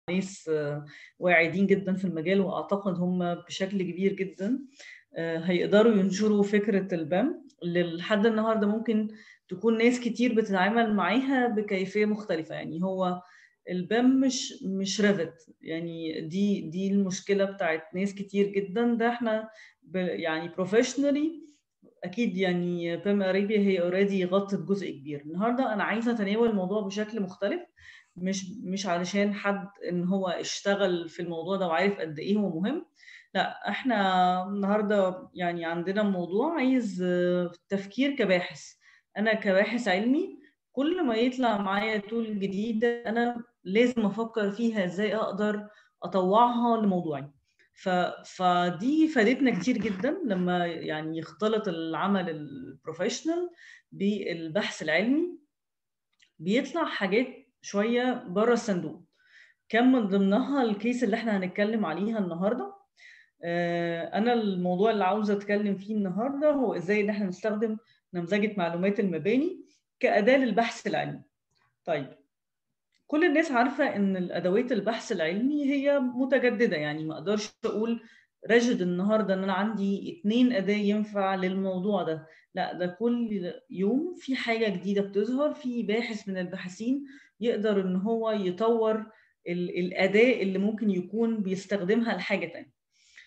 ناس واعدين جدا في المجال واعتقد هم بشكل كبير جدا هيقدروا ينشروا فكره البام اللي لحد النهارده ممكن تكون ناس كتير بتتعامل معاها بكيفيه مختلفه يعني هو البام مش مش ريفت يعني دي دي المشكله بتاعت ناس كتير جدا ده احنا يعني بروفيشنالي اكيد يعني بام اريبيا هي اوريدي غطت جزء كبير النهارده انا عايزه اتناول الموضوع بشكل مختلف مش مش علشان حد ان هو اشتغل في الموضوع ده وعارف قد ايه هو مهم لا احنا النهارده يعني عندنا موضوع عايز تفكير كباحث انا كباحث علمي كل ما يطلع معايا تول جديده انا لازم افكر فيها ازاي اقدر اطوعها لموضوعي ف... فدي فادتنا كتير جدا لما يعني يختلط العمل البروفيشنال بالبحث العلمي بيطلع حاجات شويه بره الصندوق كان من ضمنها الكيس اللي احنا هنتكلم عليها النهارده انا الموضوع اللي عاوزه اتكلم فيه النهارده هو ازاي ان احنا نستخدم نمذجه معلومات المباني كاداه للبحث العلمي طيب كل الناس عارفه ان الادوات البحث العلمي هي متجدده يعني ما اقدرش اقول رجد النهارده ان انا عندي اتنين اداه ينفع للموضوع ده لا ده كل يوم في حاجه جديده بتظهر في باحث من الباحثين يقدر ان هو يطور الاداه اللي ممكن يكون بيستخدمها لحاجه تانية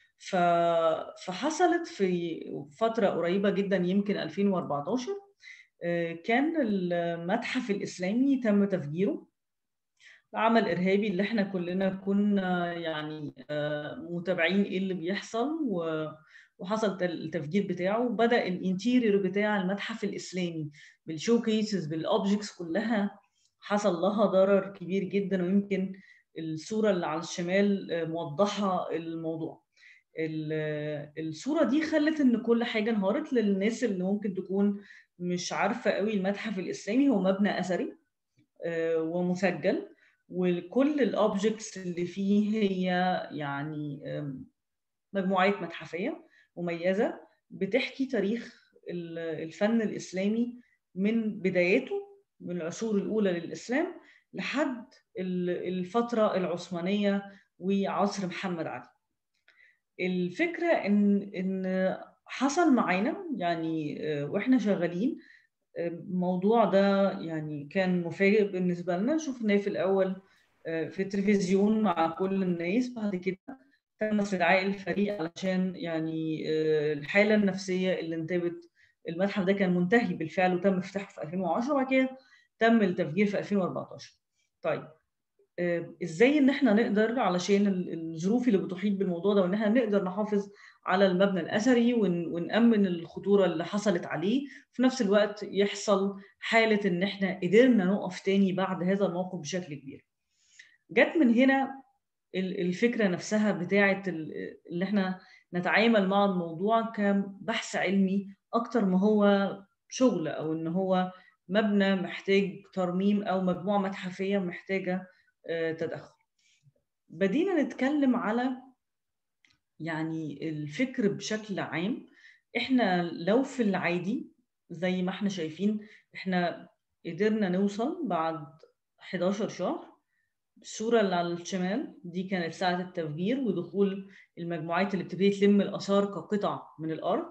فحصلت في فتره قريبه جدا يمكن 2014 كان المتحف الاسلامي تم تفجيره عمل ارهابي اللي احنا كلنا كنا يعني متابعين ايه اللي بيحصل وحصل التفجير بتاعه بدا الانتيريور بتاع المتحف الاسلامي بالشو كيسز بالاوبجكتس كلها حصل لها ضرر كبير جدا ويمكن الصوره اللي على الشمال موضحه الموضوع الصوره دي خلت ان كل حاجه انهارت للناس اللي ممكن تكون مش عارفه قوي المتحف الاسلامي هو مبنى اثري ومسجل وكل الاوبجكتس اللي فيه هي يعني مجموعات متحفيه مميزه بتحكي تاريخ الفن الاسلامي من بداياته من العصور الاولى للاسلام لحد الفتره العثمانيه وعصر محمد علي الفكره ان ان حصل معانا يعني واحنا شغالين الموضوع ده يعني كان مفاجئ بالنسبه لنا شفناه في الاول في التلفزيون مع كل الناس بعد كده تم استدعاء الفريق علشان يعني الحاله النفسيه اللي انتابت المتحف ده كان منتهي بالفعل وتم افتتاحه في 2010 وبعد كده تم التفجير في 2014 طيب ازاي ان احنا نقدر علشان الظروف اللي بتحيط بالموضوع ده وان احنا نقدر نحافظ على المبنى الاثري ونامن الخطوره اللي حصلت عليه في نفس الوقت يحصل حاله ان احنا قدرنا نقف تاني بعد هذا الموقف بشكل كبير جت من هنا الفكره نفسها بتاعه اللي احنا نتعامل مع الموضوع كبحث علمي اكتر ما هو شغل او ان هو مبنى محتاج ترميم او مجموعه متحفيه محتاجه تدخل بدينا نتكلم على يعني الفكر بشكل عام احنا لو في العادي زي ما احنا شايفين احنا قدرنا نوصل بعد 11 شهر الصورة اللي على الشمال دي كانت ساعة التفجير ودخول المجموعات اللي بتبتدي تلم الآثار كقطع من الأرض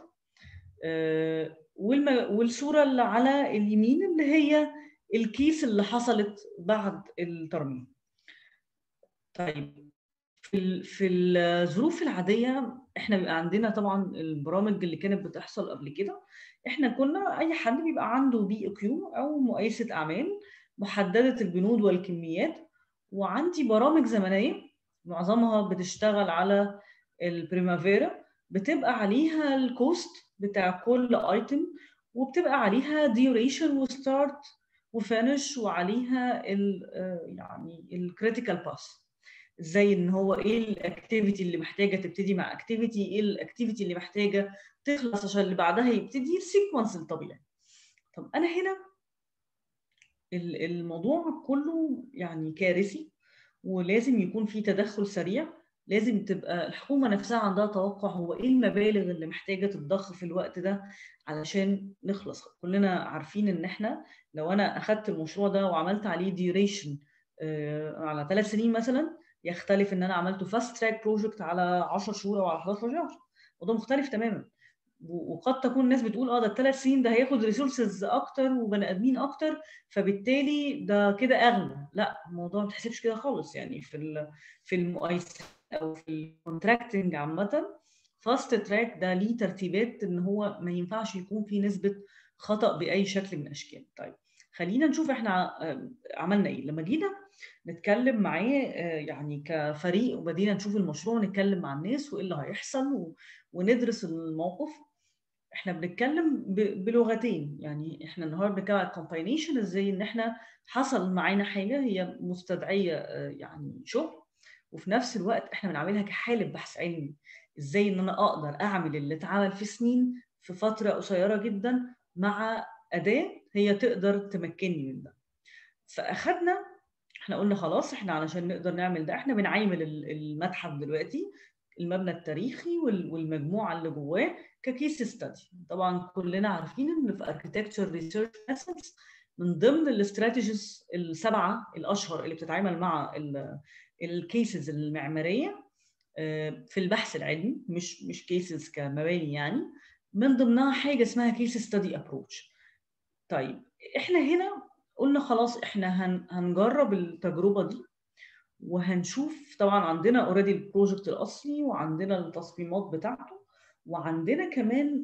والصورة اللي على اليمين اللي هي الكيس اللي حصلت بعد الترميم طيب في في الظروف العاديه احنا بيبقى عندنا طبعا البرامج اللي كانت بتحصل قبل كده احنا كنا اي حد بيبقى عنده بي كيو او مقايسه اعمال محدده البنود والكميات وعندي برامج زمنيه معظمها بتشتغل على البريمافيرا بتبقى عليها الكوست بتاع كل ايتم وبتبقى عليها ديوريشن وستارت وفينش وعليها ال يعني الكريتيكال باس ازاي ان هو ايه الاكتيفيتي اللي محتاجه تبتدي مع اكتيفيتي ايه الاكتيفيتي اللي محتاجه تخلص عشان اللي بعدها يبتدي السيكونس الطبيعي طب انا هنا الموضوع كله يعني كارثي ولازم يكون في تدخل سريع لازم تبقى الحكومه نفسها عندها توقع هو ايه المبالغ اللي محتاجه تتضخ في الوقت ده علشان نخلص كلنا عارفين ان احنا لو انا اخدت المشروع ده وعملت عليه ديوريشن على ثلاث سنين مثلا يختلف ان انا عملته فاست تراك بروجكت على 10 شهور او على 11 شهر وده مختلف تماما وقد تكون الناس بتقول اه ده الثلاث سنين ده هياخد ريسورسز اكتر وبني ادمين اكتر فبالتالي ده كده اغلى لا الموضوع ما بتحسبش كده خالص يعني في في المقايسه او في الكونتراكتنج عامه فاست تراك ده ليه ترتيبات ان هو ما ينفعش يكون في نسبه خطا باي شكل من الاشكال طيب خلينا نشوف احنا عملنا ايه لما جينا نتكلم معاه يعني كفريق وبدينا نشوف المشروع ونتكلم مع الناس وايه اللي هيحصل وندرس الموقف احنا بنتكلم بلغتين يعني احنا النهارده بنتكلم على الكومباينيشن ازاي ان احنا حصل معانا حاجه هي مستدعيه يعني شغل وفي نفس الوقت احنا بنعملها كحاله بحث علمي ازاي ان انا اقدر اعمل اللي اتعمل في سنين في فتره قصيره جدا مع اداه هي تقدر تمكنني من ده فاخدنا احنا قلنا خلاص احنا علشان نقدر نعمل ده احنا بنعيمل المتحف دلوقتي المبنى التاريخي والمجموعه اللي جواه ككيس ستادي طبعا كلنا عارفين ان في اركتكتشر ريسيرش ميثودز من ضمن الاستراتيجيز السبعه الاشهر اللي بتتعامل مع الكيسز المعماريه في البحث العلمي مش مش كيسز كمباني يعني من ضمنها حاجه اسمها كيس ستادي ابروتش طيب احنا هنا قلنا خلاص احنا هن هنجرب التجربه دي وهنشوف طبعا عندنا اوريدي البروجكت الاصلي وعندنا التصميمات بتاعته وعندنا كمان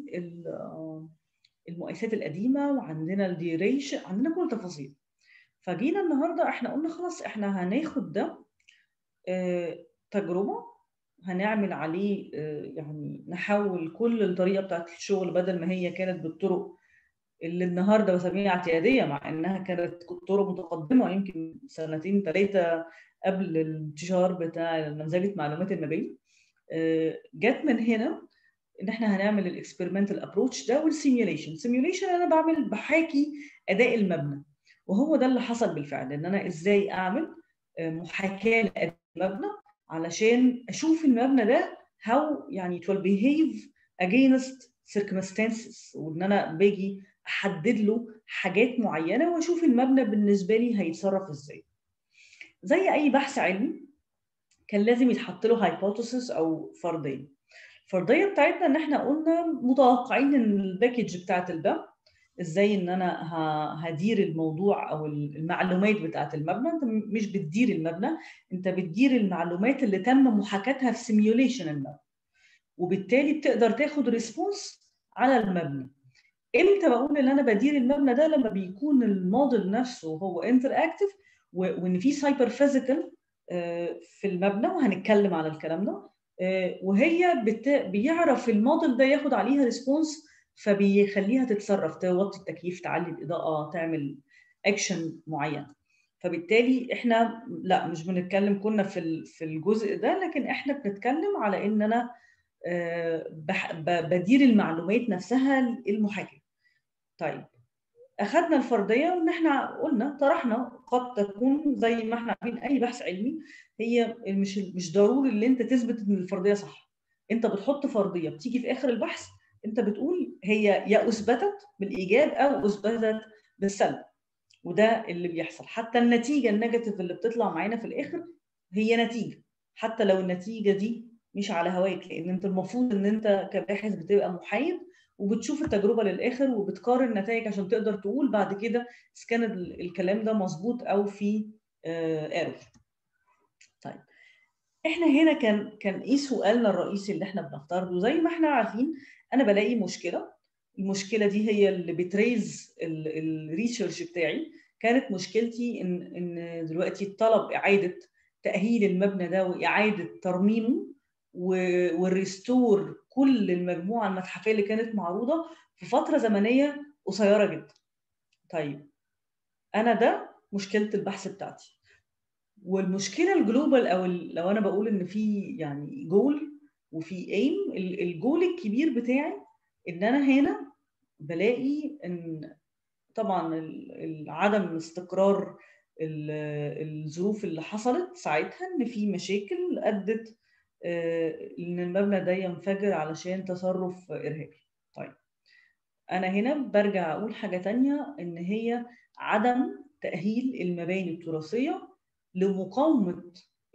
المقايسات القديمه وعندنا الديريشن عندنا كل التفاصيل فجينا النهارده احنا قلنا خلاص احنا هناخد ده اه تجربه هنعمل عليه اه يعني نحول كل الطريقه بتاعت الشغل بدل ما هي كانت بالطرق اللي النهارده بسميها اعتياديه مع انها كانت طرق متقدمه يمكن سنتين ثلاثه قبل الانتشار بتاع نمذجه معلومات المباني جت من هنا ان احنا هنعمل الاكسبيرمنتال ابروتش ده والسيميوليشن سيميوليشن انا بعمل بحاكي اداء المبنى وهو ده اللي حصل بالفعل ان انا ازاي اعمل محاكاه لاداء المبنى علشان اشوف المبنى ده how يعني it will behave against circumstances وان انا باجي احدد له حاجات معينه واشوف المبنى بالنسبه لي هيتصرف ازاي زي اي بحث علمي كان لازم يتحط له هايبوثيسيس او فرضيه الفرضيه بتاعتنا ان احنا قلنا متوقعين ان الباكج بتاعت الباب ازاي ان انا هدير الموضوع او المعلومات بتاعت المبنى انت مش بتدير المبنى انت بتدير المعلومات اللي تم محاكاتها في سيميوليشن المبنى وبالتالي بتقدر تاخد ريسبونس على المبنى امتى بقول ان انا بدير المبنى ده لما بيكون الموديل نفسه هو انتر اكتف وان في سايبر فيزيكال في المبنى وهنتكلم على الكلام ده وهي بت... بيعرف الموديل ده ياخد عليها ريسبونس فبيخليها تتصرف توطي التكييف تعلي الاضاءه تعمل اكشن معين فبالتالي احنا لا مش بنتكلم كنا في في الجزء ده لكن احنا بنتكلم على ان انا بدير المعلومات نفسها المحاكاه طيب اخذنا الفرضيه وان احنا قلنا طرحنا قد تكون زي ما احنا عارفين اي بحث علمي هي مش مش ضروري ان انت تثبت ان الفرضيه صح انت بتحط فرضيه بتيجي في اخر البحث انت بتقول هي يا اثبتت بالايجاب او اثبتت بالسلب وده اللي بيحصل حتى النتيجه النيجاتيف اللي بتطلع معانا في الاخر هي نتيجه حتى لو النتيجه دي مش على هواك لان انت المفروض ان انت كباحث بتبقى محايد وبتشوف التجربه للاخر وبتقارن نتائج عشان تقدر تقول بعد كده اذا كان الكلام ده مظبوط او في ايرور طيب احنا هنا كان كان ايه سؤالنا الرئيسي اللي احنا بنفترضه زي ما احنا عارفين انا بلاقي مشكله المشكله دي هي اللي بتريز الريسيرش بتاعي كانت مشكلتي ان ان دلوقتي طلب اعاده تاهيل المبنى ده واعاده ترميمه والريستور كل المجموعه المتحفيه اللي كانت معروضه في فتره زمنيه قصيره جدا. طيب انا ده مشكله البحث بتاعتي. والمشكله الجلوبال او لو انا بقول ان في يعني جول وفي ايم الجول الكبير بتاعي ان انا هنا بلاقي ان طبعا عدم استقرار الظروف اللي حصلت ساعتها ان في مشاكل ادت ان المبنى ده ينفجر علشان تصرف ارهابي طيب انا هنا برجع اقول حاجه تانية ان هي عدم تاهيل المباني التراثيه لمقاومه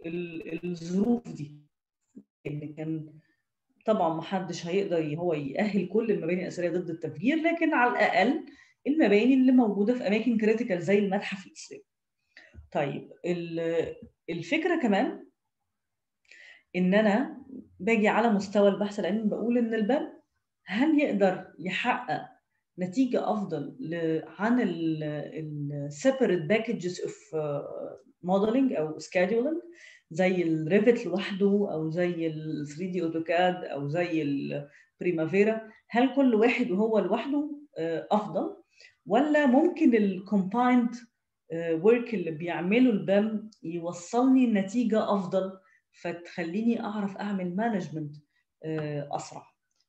الظروف دي ان كان طبعا ما حدش هيقدر هو يأهل كل المباني الأثرية ضد التفجير لكن على الأقل المباني اللي موجودة في أماكن كريتيكال زي المتحف الإسلامي. طيب الفكرة كمان إن أنا باجي على مستوى البحث العلمي بقول إن الباب هل يقدر يحقق نتيجة أفضل عن ال separate packages of modeling أو scheduling زي الريفت لوحده او زي ال 3 دي اوتوكاد او زي البريمافيرا هل كل واحد وهو لوحده افضل ولا ممكن الكومبايند ورك اللي بيعمله البام يوصلني لنتيجه افضل فتخليني اعرف اعمل مانجمنت اسرع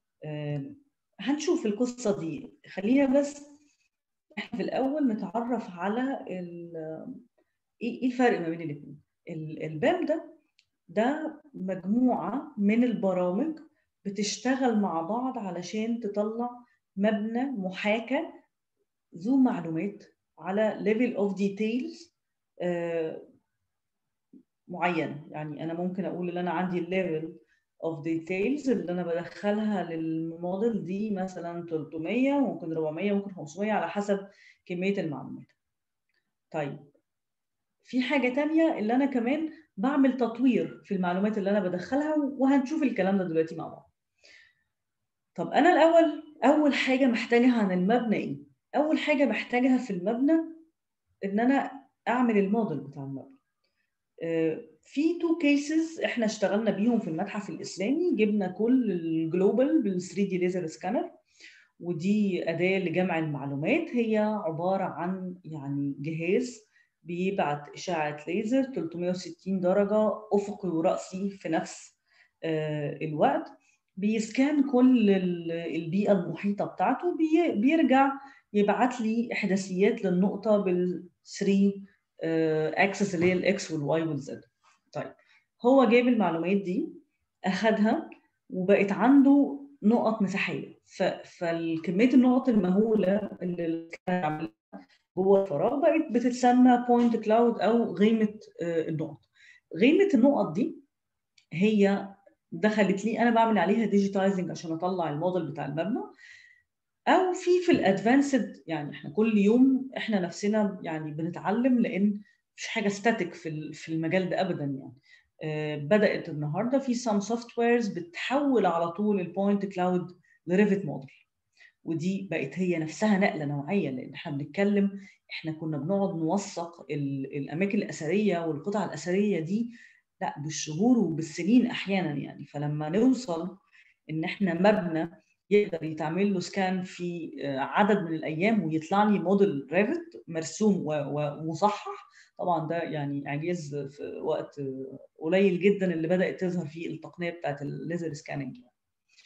هنشوف القصه دي خلينا بس احنا في الاول نتعرف على ايه الفرق ما بين الاثنين البام ده ده مجموعة من البرامج بتشتغل مع بعض علشان تطلع مبنى محاكى ذو معلومات على level of details معين يعني أنا ممكن أقول إن أنا عندي level of details اللي أنا بدخلها للموديل دي مثلا 300 ممكن 400 ممكن 500 على حسب كمية المعلومات طيب في حاجه تانية اللي انا كمان بعمل تطوير في المعلومات اللي انا بدخلها وهنشوف الكلام ده دلوقتي مع بعض طب انا الاول اول حاجه محتاجها عن المبنى ايه اول حاجه محتاجها في المبنى ان انا اعمل الموديل بتاع المبنى في تو كيسز احنا اشتغلنا بيهم في المتحف الاسلامي جبنا كل الجلوبال بال 3 دي ليزر سكانر ودي اداه لجمع المعلومات هي عباره عن يعني جهاز بيبعت إشعة ليزر 360 درجة أفقي ورأسي في نفس الوقت بيسكان كل البيئة المحيطة بتاعته بيرجع يبعت لي إحداثيات للنقطة بال 3 اكسس اللي هي الاكس والواي والزد طيب هو جايب المعلومات دي أخدها وبقت عنده نقط مساحية فالكمية النقط المهولة اللي كان جوه الفراغ بقت بتتسمى بوينت كلاود او غيمه النقط غيمه النقط دي هي دخلت لي انا بعمل عليها ديجيتايزنج عشان اطلع الموديل بتاع المبنى او في في الادفانسد يعني احنا كل يوم احنا نفسنا يعني بنتعلم لان مش حاجه ستاتيك في في المجال ده ابدا يعني بدات النهارده في سام سوفت ويرز بتحول على طول البوينت كلاود لريفت موديل ودي بقت هي نفسها نقله نوعيه لان احنا بنتكلم احنا كنا بنقعد نوثق الاماكن الاثريه والقطع الاثريه دي لا بالشهور وبالسنين احيانا يعني فلما نوصل ان احنا مبنى يقدر يتعمل له سكان في عدد من الايام ويطلع لي موديل ريفت مرسوم ومصحح طبعا ده يعني اعجاز في وقت قليل جدا اللي بدات تظهر فيه التقنيه بتاعت الليزر سكاننج يعني.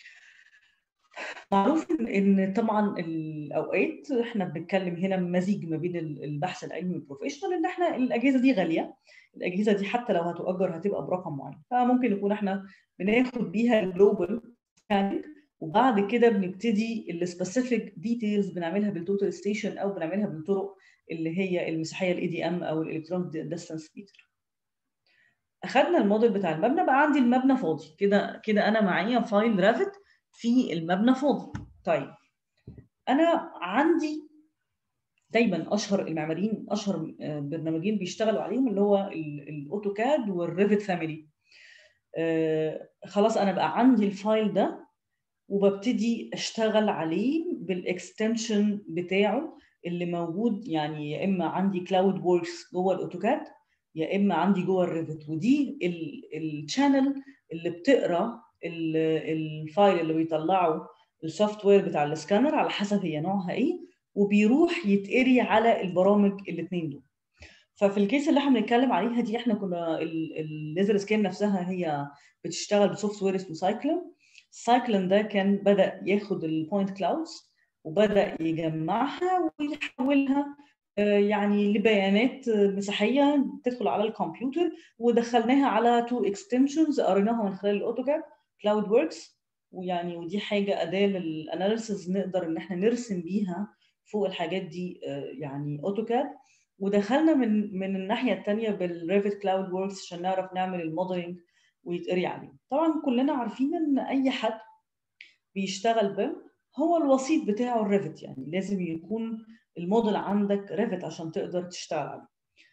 معروف ان طبعا الاوقات احنا بنتكلم هنا مزيج ما بين البحث العلمي والبروفيشنال ان احنا الاجهزه دي غاليه الاجهزه دي حتى لو هتؤجر هتبقى برقم معين فممكن يكون احنا بناخد بيها الجلوبال سكاننج وبعد كده بنبتدي السبيسيفيك ديتيلز بنعملها بالتوتال ستيشن او بنعملها بالطرق اللي هي المساحيه الاي دي ام او الالكترونيك ديستانس ميتر اخذنا الموديل بتاع المبنى بقى عندي المبنى فاضي كده كده انا معايا فايل رافت في المبنى فاضي طيب انا عندي دايما اشهر المعماريين اشهر برنامجين بيشتغلوا عليهم اللي هو الاوتوكاد والريفت فاميلي آه خلاص انا بقى عندي الفايل ده وببتدي اشتغل عليه بالاكستنشن بتاعه اللي موجود يعني يا اما عندي كلاود ووركس جوه الاوتوكاد يا اما عندي جوه الريفت ودي الشانل اللي بتقرا الفايل اللي بيطلعه السوفت وير بتاع السكانر على حسب هي نوعها ايه وبيروح يتقري على البرامج الاثنين دول ففي الكيس اللي احنا بنتكلم عليها دي احنا كنا الليزر سكان نفسها هي بتشتغل بسوفت وير اسمه سايكلون سايكلون ده كان بدا ياخد البوينت كلاودز وبدا يجمعها ويحولها يعني لبيانات مساحيه تدخل على الكمبيوتر ودخلناها على تو اكستنشنز قريناها من خلال الاوتوكاد كلاود وركس ويعني ودي حاجه اداه للاناليسز نقدر ان احنا نرسم بيها فوق الحاجات دي يعني اوتوكاد ودخلنا من من الناحيه الثانيه بالريفت كلاود ووركس عشان نعرف نعمل الموديلنج ويتقري عليه طبعا كلنا عارفين ان اي حد بيشتغل بيم هو الوسيط بتاعه الريفت يعني لازم يكون الموديل عندك ريفت عشان تقدر تشتغل عليه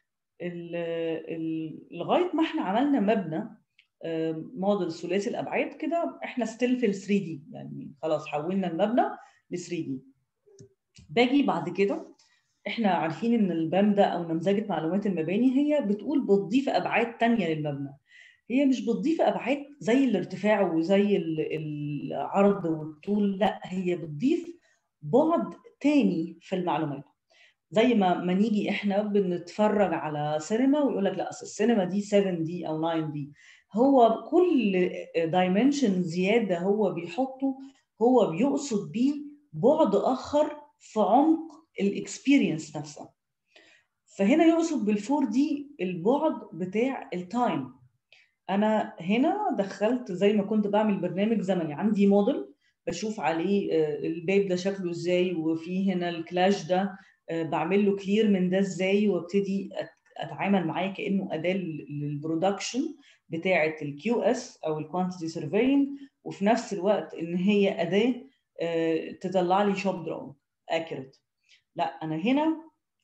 لغايه ما احنا عملنا مبنى موديل ثلاثي الابعاد كده احنا ستيل في ال 3 دي يعني خلاص حولنا المبنى ل 3 دي باجي بعد كده احنا عارفين ان البام ده او نمذجه معلومات المباني هي بتقول بتضيف ابعاد تانية للمبنى هي مش بتضيف ابعاد زي الارتفاع وزي العرض والطول لا هي بتضيف بعد تاني في المعلومات زي ما ما نيجي احنا بنتفرج على سينما ويقول لك لا اصل السينما دي 7 دي او 9 دي هو كل دايمنشن زياده هو بيحطه هو بيقصد بيه بعد اخر في عمق الاكسبيرينس نفسها فهنا يقصد بالفور دي البعد بتاع التايم انا هنا دخلت زي ما كنت بعمل برنامج زمني عندي موديل بشوف عليه الباب ده شكله ازاي وفي هنا الكلاش ده بعمل له كلير من ده ازاي وابتدي اتعامل معاه كانه اداه للبرودكشن بتاعه الكيو اس او الكوانتيتي سيرفينج وفي نفس الوقت ان هي اداه تطلع لي شوب درون اكيوريت لا انا هنا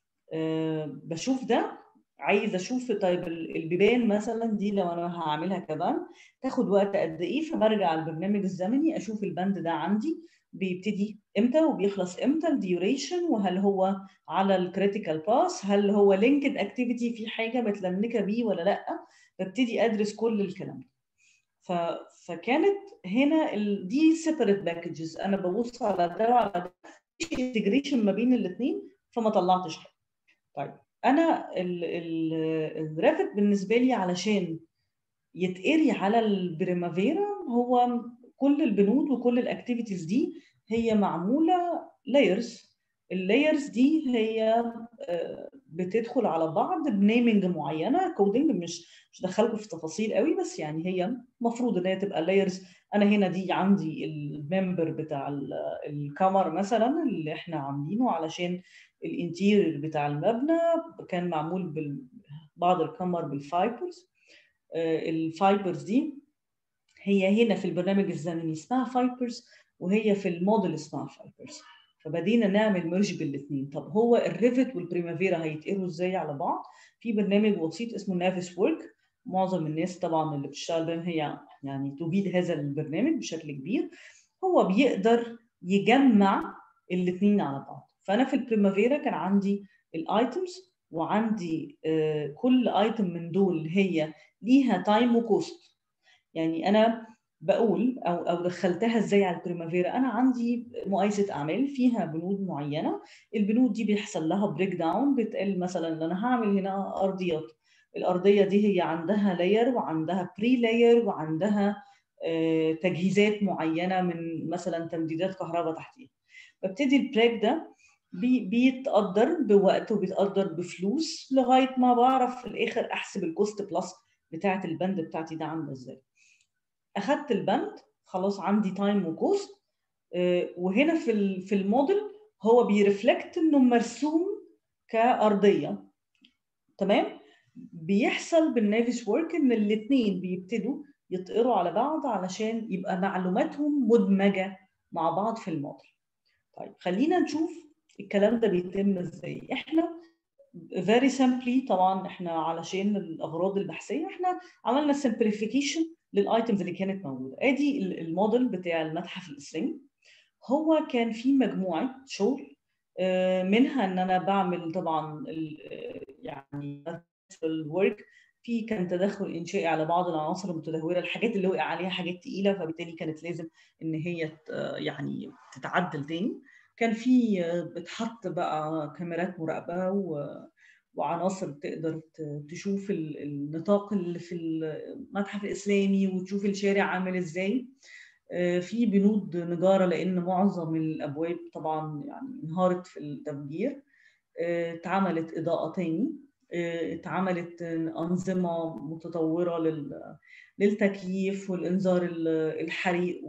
بشوف ده عايز اشوف طيب البيبان مثلا دي لو انا هعملها كمان تاخد وقت قد ايه فبرجع البرنامج الزمني اشوف البند ده عندي بيبتدي امتى وبيخلص امتى الديوريشن وهل هو على الكريتيكال باس هل هو لينكد اكتيفيتي في حاجه متلنكه بيه ولا لا ببتدي ادرس كل الكلام ده ف... فكانت هنا ال... دي سيبريت باكجز انا ببص على ده وعلى ده مفيش انتجريشن ما بين الاثنين فما طلعتش حاجه طيب انا الريفت بالنسبه لي علشان يتقري على البريمافيرا هو كل البنود وكل الاكتيفيتيز دي هي معموله لايرز اللايرز دي هي بتدخل على بعض بنيمنج معينه كودنج مش مش دخلكم في تفاصيل قوي بس يعني هي المفروض ان هي تبقى لايرز انا هنا دي عندي الممبر بتاع الكمر مثلا اللي احنا عاملينه علشان الانتيرير بتاع المبنى كان معمول بعض الكمر بالفايبرز الفايبرز دي هي هنا في البرنامج الزمني اسمها فايبرز وهي في الموديل اسمها فايبرز فبدينا نعمل ميرج بالاثنين طب هو الريفت والبريمافيرا هيتقروا ازاي على بعض في برنامج بسيط اسمه نافس وورك معظم الناس طبعا اللي بتشتغل بهم هي يعني تجيد هذا البرنامج بشكل كبير هو بيقدر يجمع الاثنين على بعض فانا في البريمافيرا كان عندي الايتمز وعندي كل ايتم من دول هي ليها تايم وكوست يعني انا بقول او او دخلتها ازاي على البريمافيرا انا عندي مقايسه اعمال فيها بنود معينه البنود دي بيحصل لها بريك داون بتقل مثلا ان انا هعمل هنا ارضيات الارضيه دي هي عندها لاير وعندها بري لاير وعندها تجهيزات معينه من مثلا تمديدات كهرباء تحتيها ببتدي البريك ده بي بيتقدر بوقت وبيتقدر بفلوس لغايه ما بعرف في الاخر احسب الكوست بلس بتاعه البند بتاعتي ده عامله ازاي اخدت البند خلاص عندي تايم وكوست وهنا في في الموديل هو بيرفلكت انه مرسوم كارضيه تمام بيحصل بالنافس وورك ان الاثنين بيبتدوا يتقروا على بعض علشان يبقى معلوماتهم مدمجه مع بعض في الموديل طيب خلينا نشوف الكلام ده بيتم ازاي احنا very simply طبعا احنا علشان الاغراض البحثيه احنا عملنا simplification للايتمز اللي كانت موجوده ادي الموديل بتاع المتحف الاسلامي هو كان فيه مجموعه شغل منها ان انا بعمل طبعا يعني الورك في كان تدخل انشائي على بعض العناصر المتدهوره الحاجات اللي وقع عليها حاجات تقيله فبالتالي كانت لازم ان هي يعني تتعدل تاني كان في بتحط بقى كاميرات مراقبه و وعناصر تقدر تشوف النطاق اللي في المتحف الاسلامي وتشوف الشارع عامل ازاي في بنود نجاره لان معظم الابواب طبعا يعني انهارت في التفجير اتعملت اضاءه تاني اتعملت انظمه متطوره للتكييف والانذار الحريق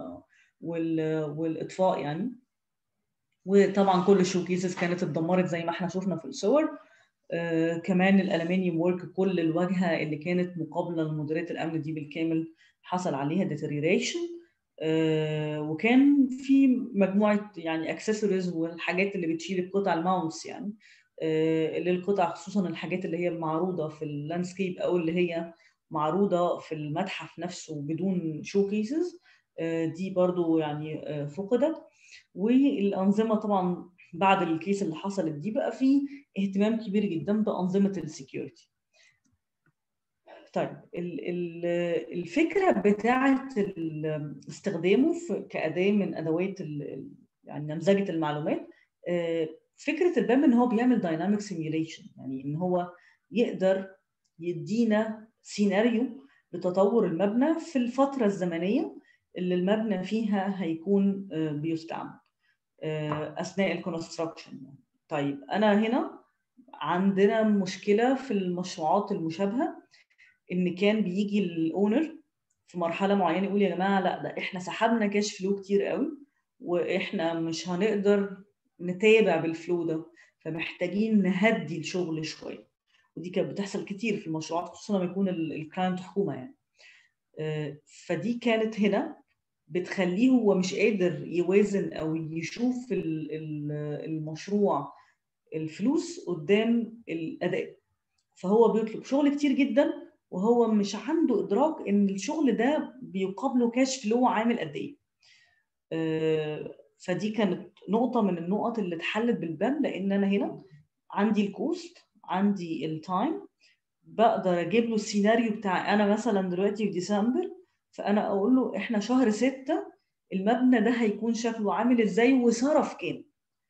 والاطفاء يعني وطبعا كل الشوكيسز كانت اتدمرت زي ما احنا شفنا في الصور آه كمان الالمنيوم ورك كل الواجهه اللي كانت مقابله لمديريه الامن دي بالكامل حصل عليها ديتريريشن آه وكان في مجموعه يعني اكسسوارز والحاجات اللي بتشيل القطع الماونتس يعني آه للقطع خصوصا الحاجات اللي هي معروضه في اللاندسكيب او اللي هي معروضه في المتحف نفسه بدون شو كيسز دي برضو يعني فقدت والانظمه طبعا بعد الكيس اللي حصلت دي بقى في اهتمام كبير جدا بانظمه السكيورتي طيب الفكره بتاعه استخدامه كاداه من ادوات يعني نمذجه المعلومات فكره البام ان هو بيعمل دايناميك سيميوليشن يعني ان هو يقدر يدينا سيناريو لتطور المبنى في الفتره الزمنيه اللي المبنى فيها هيكون بيستعمل اثناء الكونستراكشن طيب انا هنا عندنا مشكله في المشروعات المشابهه ان كان بيجي الاونر في مرحله معينه يقول يا جماعه لا ده احنا سحبنا كاش فلو كتير قوي واحنا مش هنقدر نتابع بالفلو ده فمحتاجين نهدي الشغل شويه ودي كانت بتحصل كتير في المشروعات خصوصا لما يكون الكلاينت حكومه يعني فدي كانت هنا بتخليه هو مش قادر يوازن او يشوف المشروع الفلوس قدام الاداء فهو بيطلب شغل كتير جدا وهو مش عنده ادراك ان الشغل ده بيقابله كاش فلو عامل قد ايه فدي كانت نقطه من النقط اللي اتحلت بالبام لان انا هنا عندي الكوست عندي التايم بقدر اجيب له السيناريو بتاع انا مثلا دلوقتي في ديسمبر فانا اقول له احنا شهر ستة المبنى ده هيكون شكله عامل ازاي وصرف كام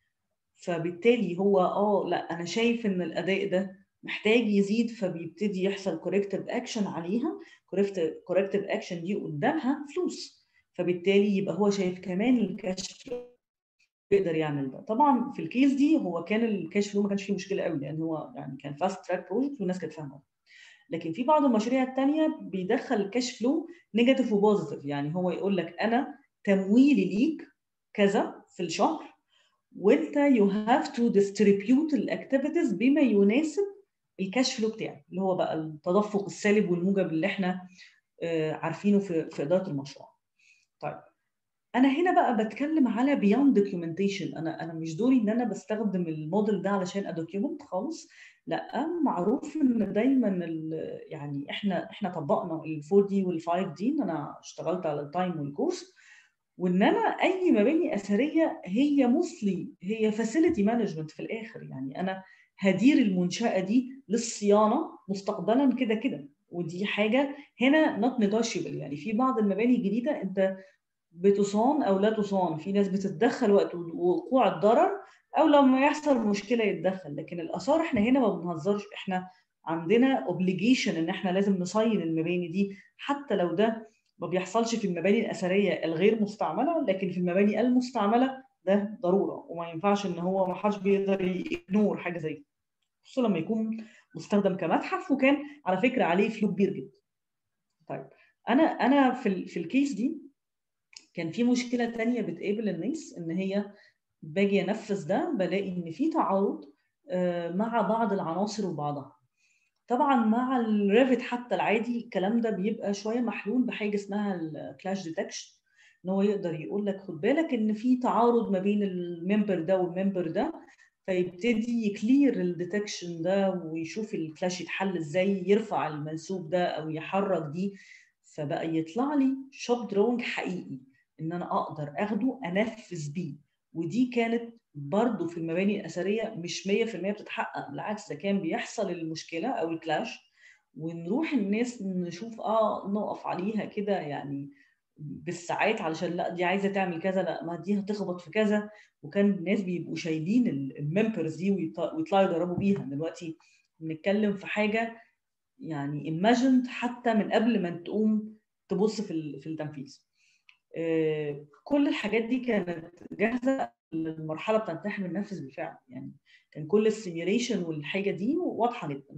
فبالتالي هو اه لا انا شايف ان الاداء ده محتاج يزيد فبيبتدي يحصل كوركتيف اكشن عليها كوركتيف اكشن دي قدامها فلوس فبالتالي يبقى هو شايف كمان الكاش فلو يقدر يعمل ده طبعا في الكيس دي هو كان الكاش فلو ما كانش فيه مشكله قوي لان هو يعني كان فاست تراك بروجكت والناس كانت فاهمه لكن في بعض المشاريع الثانيه بيدخل الكاش فلو نيجاتيف وبوزيتيف يعني هو يقول لك انا تمويلي ليك كذا في الشهر وانت يو هاف تو ديستريبيوت الاكتيفيتيز بما يناسب الكاش فلو بتاعك اللي هو بقى التدفق السالب والموجب اللي احنا عارفينه في في اداره المشروع. طيب انا هنا بقى بتكلم على بياند دوكيومنتيشن انا انا مش دوري ان انا بستخدم الموديل ده علشان ادوكيومنت خالص لا معروف ان دايما يعني احنا احنا طبقنا ال 4 دي وال 5 دي ان انا اشتغلت على التايم والكورس وان انا اي مباني اثريه هي موصلي هي فاسيلتي مانجمنت في الاخر يعني انا هدير المنشاه دي للصيانه مستقبلا كده كده ودي حاجه هنا نوت نيجوشيبل يعني في بعض المباني الجديده انت بتصان او لا تصان في ناس بتتدخل وقت وقوع الضرر او لما يحصل مشكله يتدخل لكن الاثار احنا هنا ما بنهزرش احنا عندنا اوبليجيشن ان احنا لازم نصين المباني دي حتى لو ده ما بيحصلش في المباني الاثريه الغير مستعمله لكن في المباني المستعمله ده ضروره وما ينفعش ان هو ما حدش بيقدر يجنور حاجه زي كده خصوصا لما يكون مستخدم كمتحف وكان على فكره عليه فلو كبير جدا طيب انا انا في في الكيس دي كان في مشكله تانية بتقابل الناس ان هي باجي انفذ ده بلاقي ان في تعارض مع بعض العناصر وبعضها طبعا مع الريفت حتى العادي الكلام ده بيبقى شويه محلول بحاجه اسمها الكلاش ديتكشن ان هو يقدر يقول لك خد بالك ان في تعارض ما بين الممبر ده والممبر ده فيبتدي يكلير الديتكشن ده ويشوف الكلاش يتحل ازاي يرفع المنسوب ده او يحرك دي فبقى يطلع لي شوب دروينج حقيقي ان انا اقدر اخده انفذ بيه ودي كانت برضه في المباني الاثريه مش 100% بتتحقق بالعكس ده كان بيحصل المشكله او الكلاش ونروح الناس نشوف اه نقف عليها كده يعني بالساعات علشان لا دي عايزه تعمل كذا لا ما دي هتخبط في كذا وكان الناس بيبقوا شايلين الممبرز دي ويطلعوا يجربوا بيها دلوقتي بنتكلم في حاجه يعني ايماجند حتى من قبل ما تقوم تبص في في التنفيذ كل الحاجات دي كانت جاهزه للمرحله بتاعت ان احنا بننفذ بالفعل يعني كان كل السيميوليشن والحاجه دي واضحه جدا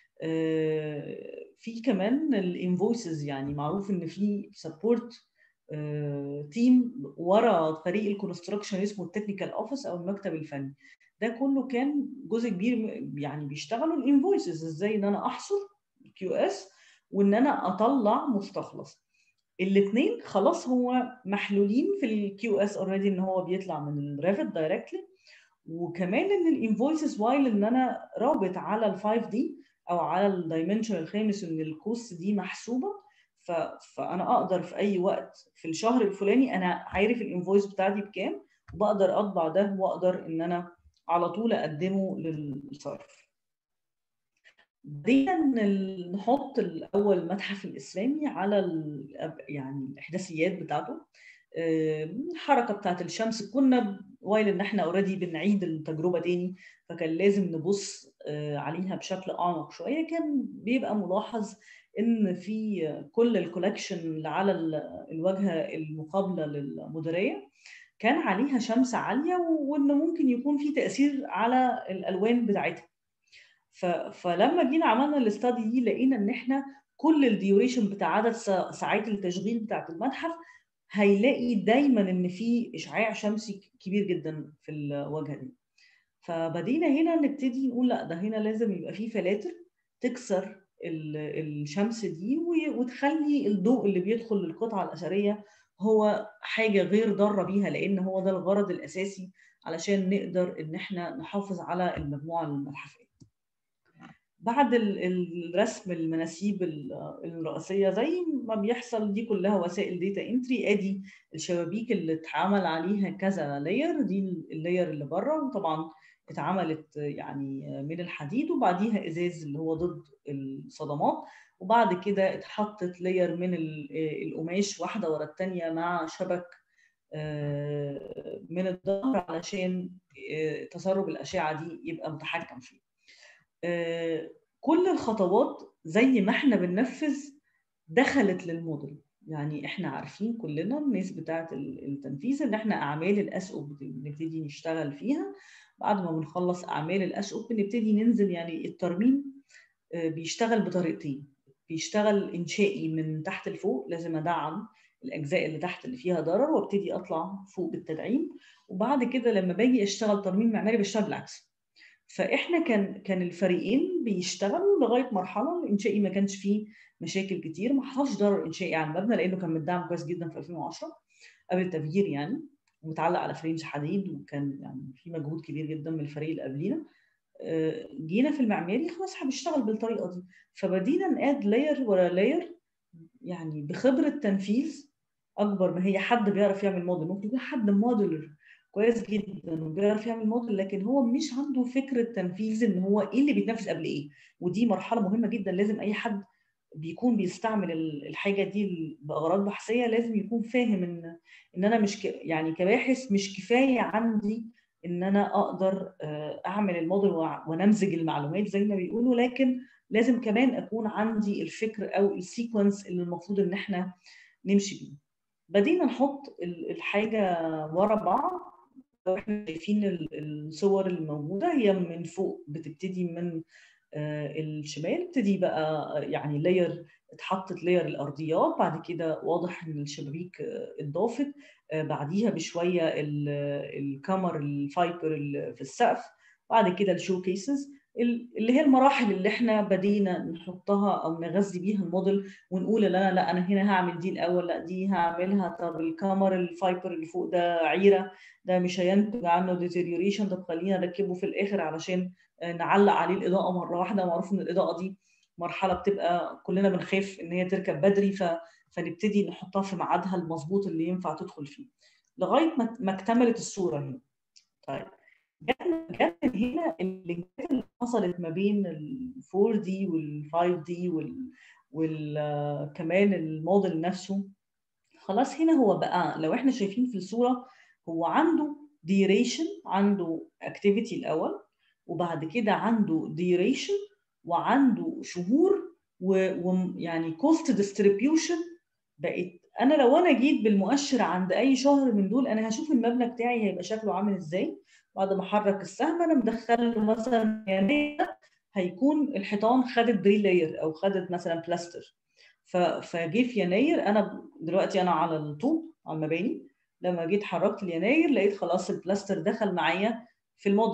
في كمان الانفويسز يعني معروف ان في سبورت تيم ورا فريق الكونستراكشن اسمه التكنيكال اوفيس او المكتب الفني ده كله كان جزء كبير يعني بيشتغلوا الانفويسز ازاي ان انا احصل كيو اس وان انا اطلع مستخلص الاثنين خلاص هو محلولين في الكيو اس اوريدي ان هو بيطلع من الريفت دايركتلي وكمان ان الانفويسز وايل ان انا رابط على ال 5 دي او على الدايمنشن الخامس ان الكوست دي محسوبه ف... فانا اقدر في اي وقت في الشهر الفلاني انا عارف الانفويس بتاعتي بكام وبقدر اطبع ده واقدر ان انا على طول اقدمه للصرف بدينا نحط الاول المتحف الاسلامي على يعني الاحداثيات بتاعته الحركه بتاعت الشمس كنا وايل ان احنا اوريدي بنعيد التجربه تاني فكان لازم نبص عليها بشكل اعمق شويه كان بيبقى ملاحظ ان في كل الكولكشن اللي على الواجهه المقابله للمديريه كان عليها شمس عاليه وان ممكن يكون في تاثير على الالوان بتاعتها فلما جينا عملنا الاستادي دي لقينا ان احنا كل الديوريشن بتاع عدد ساعات التشغيل بتاعت المتحف هيلاقي دايما ان في اشعاع شمسي كبير جدا في الواجهه دي فبدينا هنا نبتدي نقول لا ده هنا لازم يبقى في فلاتر تكسر الشمس دي وتخلي الضوء اللي بيدخل للقطعه الاثريه هو حاجه غير ضاره بيها لان هو ده الغرض الاساسي علشان نقدر ان احنا نحافظ على المجموعه المتحفيه بعد الرسم المناسيب الرئيسيه زي ما بيحصل دي كلها وسائل داتا انتري ادي الشبابيك اللي اتعمل عليها كذا لاير دي اللاير اللي بره وطبعا اتعملت يعني من الحديد وبعديها ازاز اللي هو ضد الصدمات وبعد كده اتحطت لاير من القماش واحده ورا الثانيه مع شبك من الظهر علشان تسرب الاشعه دي يبقى متحكم فيه كل الخطوات زي ما احنا بننفذ دخلت للموديل يعني احنا عارفين كلنا الناس بتاعه التنفيذ ان احنا اعمال الاسقف بنبتدي نشتغل فيها بعد ما بنخلص اعمال الاسقف بنبتدي ننزل يعني الترميم بيشتغل بطريقتين بيشتغل انشائي من تحت لفوق لازم ادعم الاجزاء اللي تحت اللي فيها ضرر وابتدي اطلع فوق بالتدعيم وبعد كده لما باجي اشتغل ترميم معماري بشتغل بالعكس فاحنا كان كان الفريقين بيشتغلوا لغايه مرحله الانشائي ما كانش فيه مشاكل كتير ما حصلش ضرر انشائي على المبنى لانه كان متدعم كويس جدا في 2010 قبل التفجير يعني ومتعلق على فريمز حديد وكان يعني في مجهود كبير جدا من الفريق اللي قبلينا جينا في المعماري خلاص هنشتغل بالطريقه دي فبدينا ناد لاير ورا لاير يعني بخبره تنفيذ اكبر ما هي حد بيعرف يعمل موديل ممكن يكون حد موديلر كويس جدا وبيعرف يعمل موديل لكن هو مش عنده فكره تنفيذ ان هو ايه اللي بيتنفذ قبل ايه ودي مرحله مهمه جدا لازم اي حد بيكون بيستعمل الحاجه دي باغراض بحثيه لازم يكون فاهم ان ان انا مش ك... يعني كباحث مش كفايه عندي ان انا اقدر اعمل الموديل ونمزج المعلومات زي ما بيقولوا لكن لازم كمان اكون عندي الفكر او السيكونس اللي المفروض ان احنا نمشي بيه بدينا نحط الحاجه ورا بعض احنا شايفين الصور الموجوده هي من فوق بتبتدي من الشمال ابتدي بقى يعني لاير اتحطت لاير الارضيات بعد كده واضح ان الشبابيك اتضافت بعديها بشويه الكامر الفايبر اللي في السقف بعد كده الشو كيسز اللي هي المراحل اللي احنا بدينا نحطها او نغذي بيها الموديل ونقول لا انا لا انا هنا هعمل دي الاول لا دي هعملها طب الكامر الفايبر اللي فوق ده عيره ده مش هينتج عنه ديتيريوريشن طب خلينا نركبه في الاخر علشان نعلق عليه الاضاءه مره واحده معروف ان الاضاءه دي مرحله بتبقى كلنا بنخاف ان هي تركب بدري ف... فنبتدي نحطها في ميعادها المظبوط اللي ينفع تدخل فيه لغايه ما, ما اكتملت الصوره هنا طيب جت من هنا اللينكات اللي حصلت ما بين ال 4 دي وال 5 دي وال وكمان الموديل نفسه خلاص هنا هو بقى لو احنا شايفين في الصوره هو عنده ديريشن عنده اكتيفيتي الاول وبعد كده عنده ديريشن وعنده شهور ويعني كوست ديستريبيوشن بقت انا لو انا جيت بالمؤشر عند اي شهر من دول انا هشوف المبنى بتاعي هيبقى شكله عامل ازاي بعد ما احرك السهم انا مدخله مثلا يعني هيكون الحيطان خدت دريل لاير او خدت مثلا بلاستر فجه في يناير انا دلوقتي انا على الطوب على المباني لما جيت حركت ليناير لقيت خلاص البلاستر دخل معايا في الموديل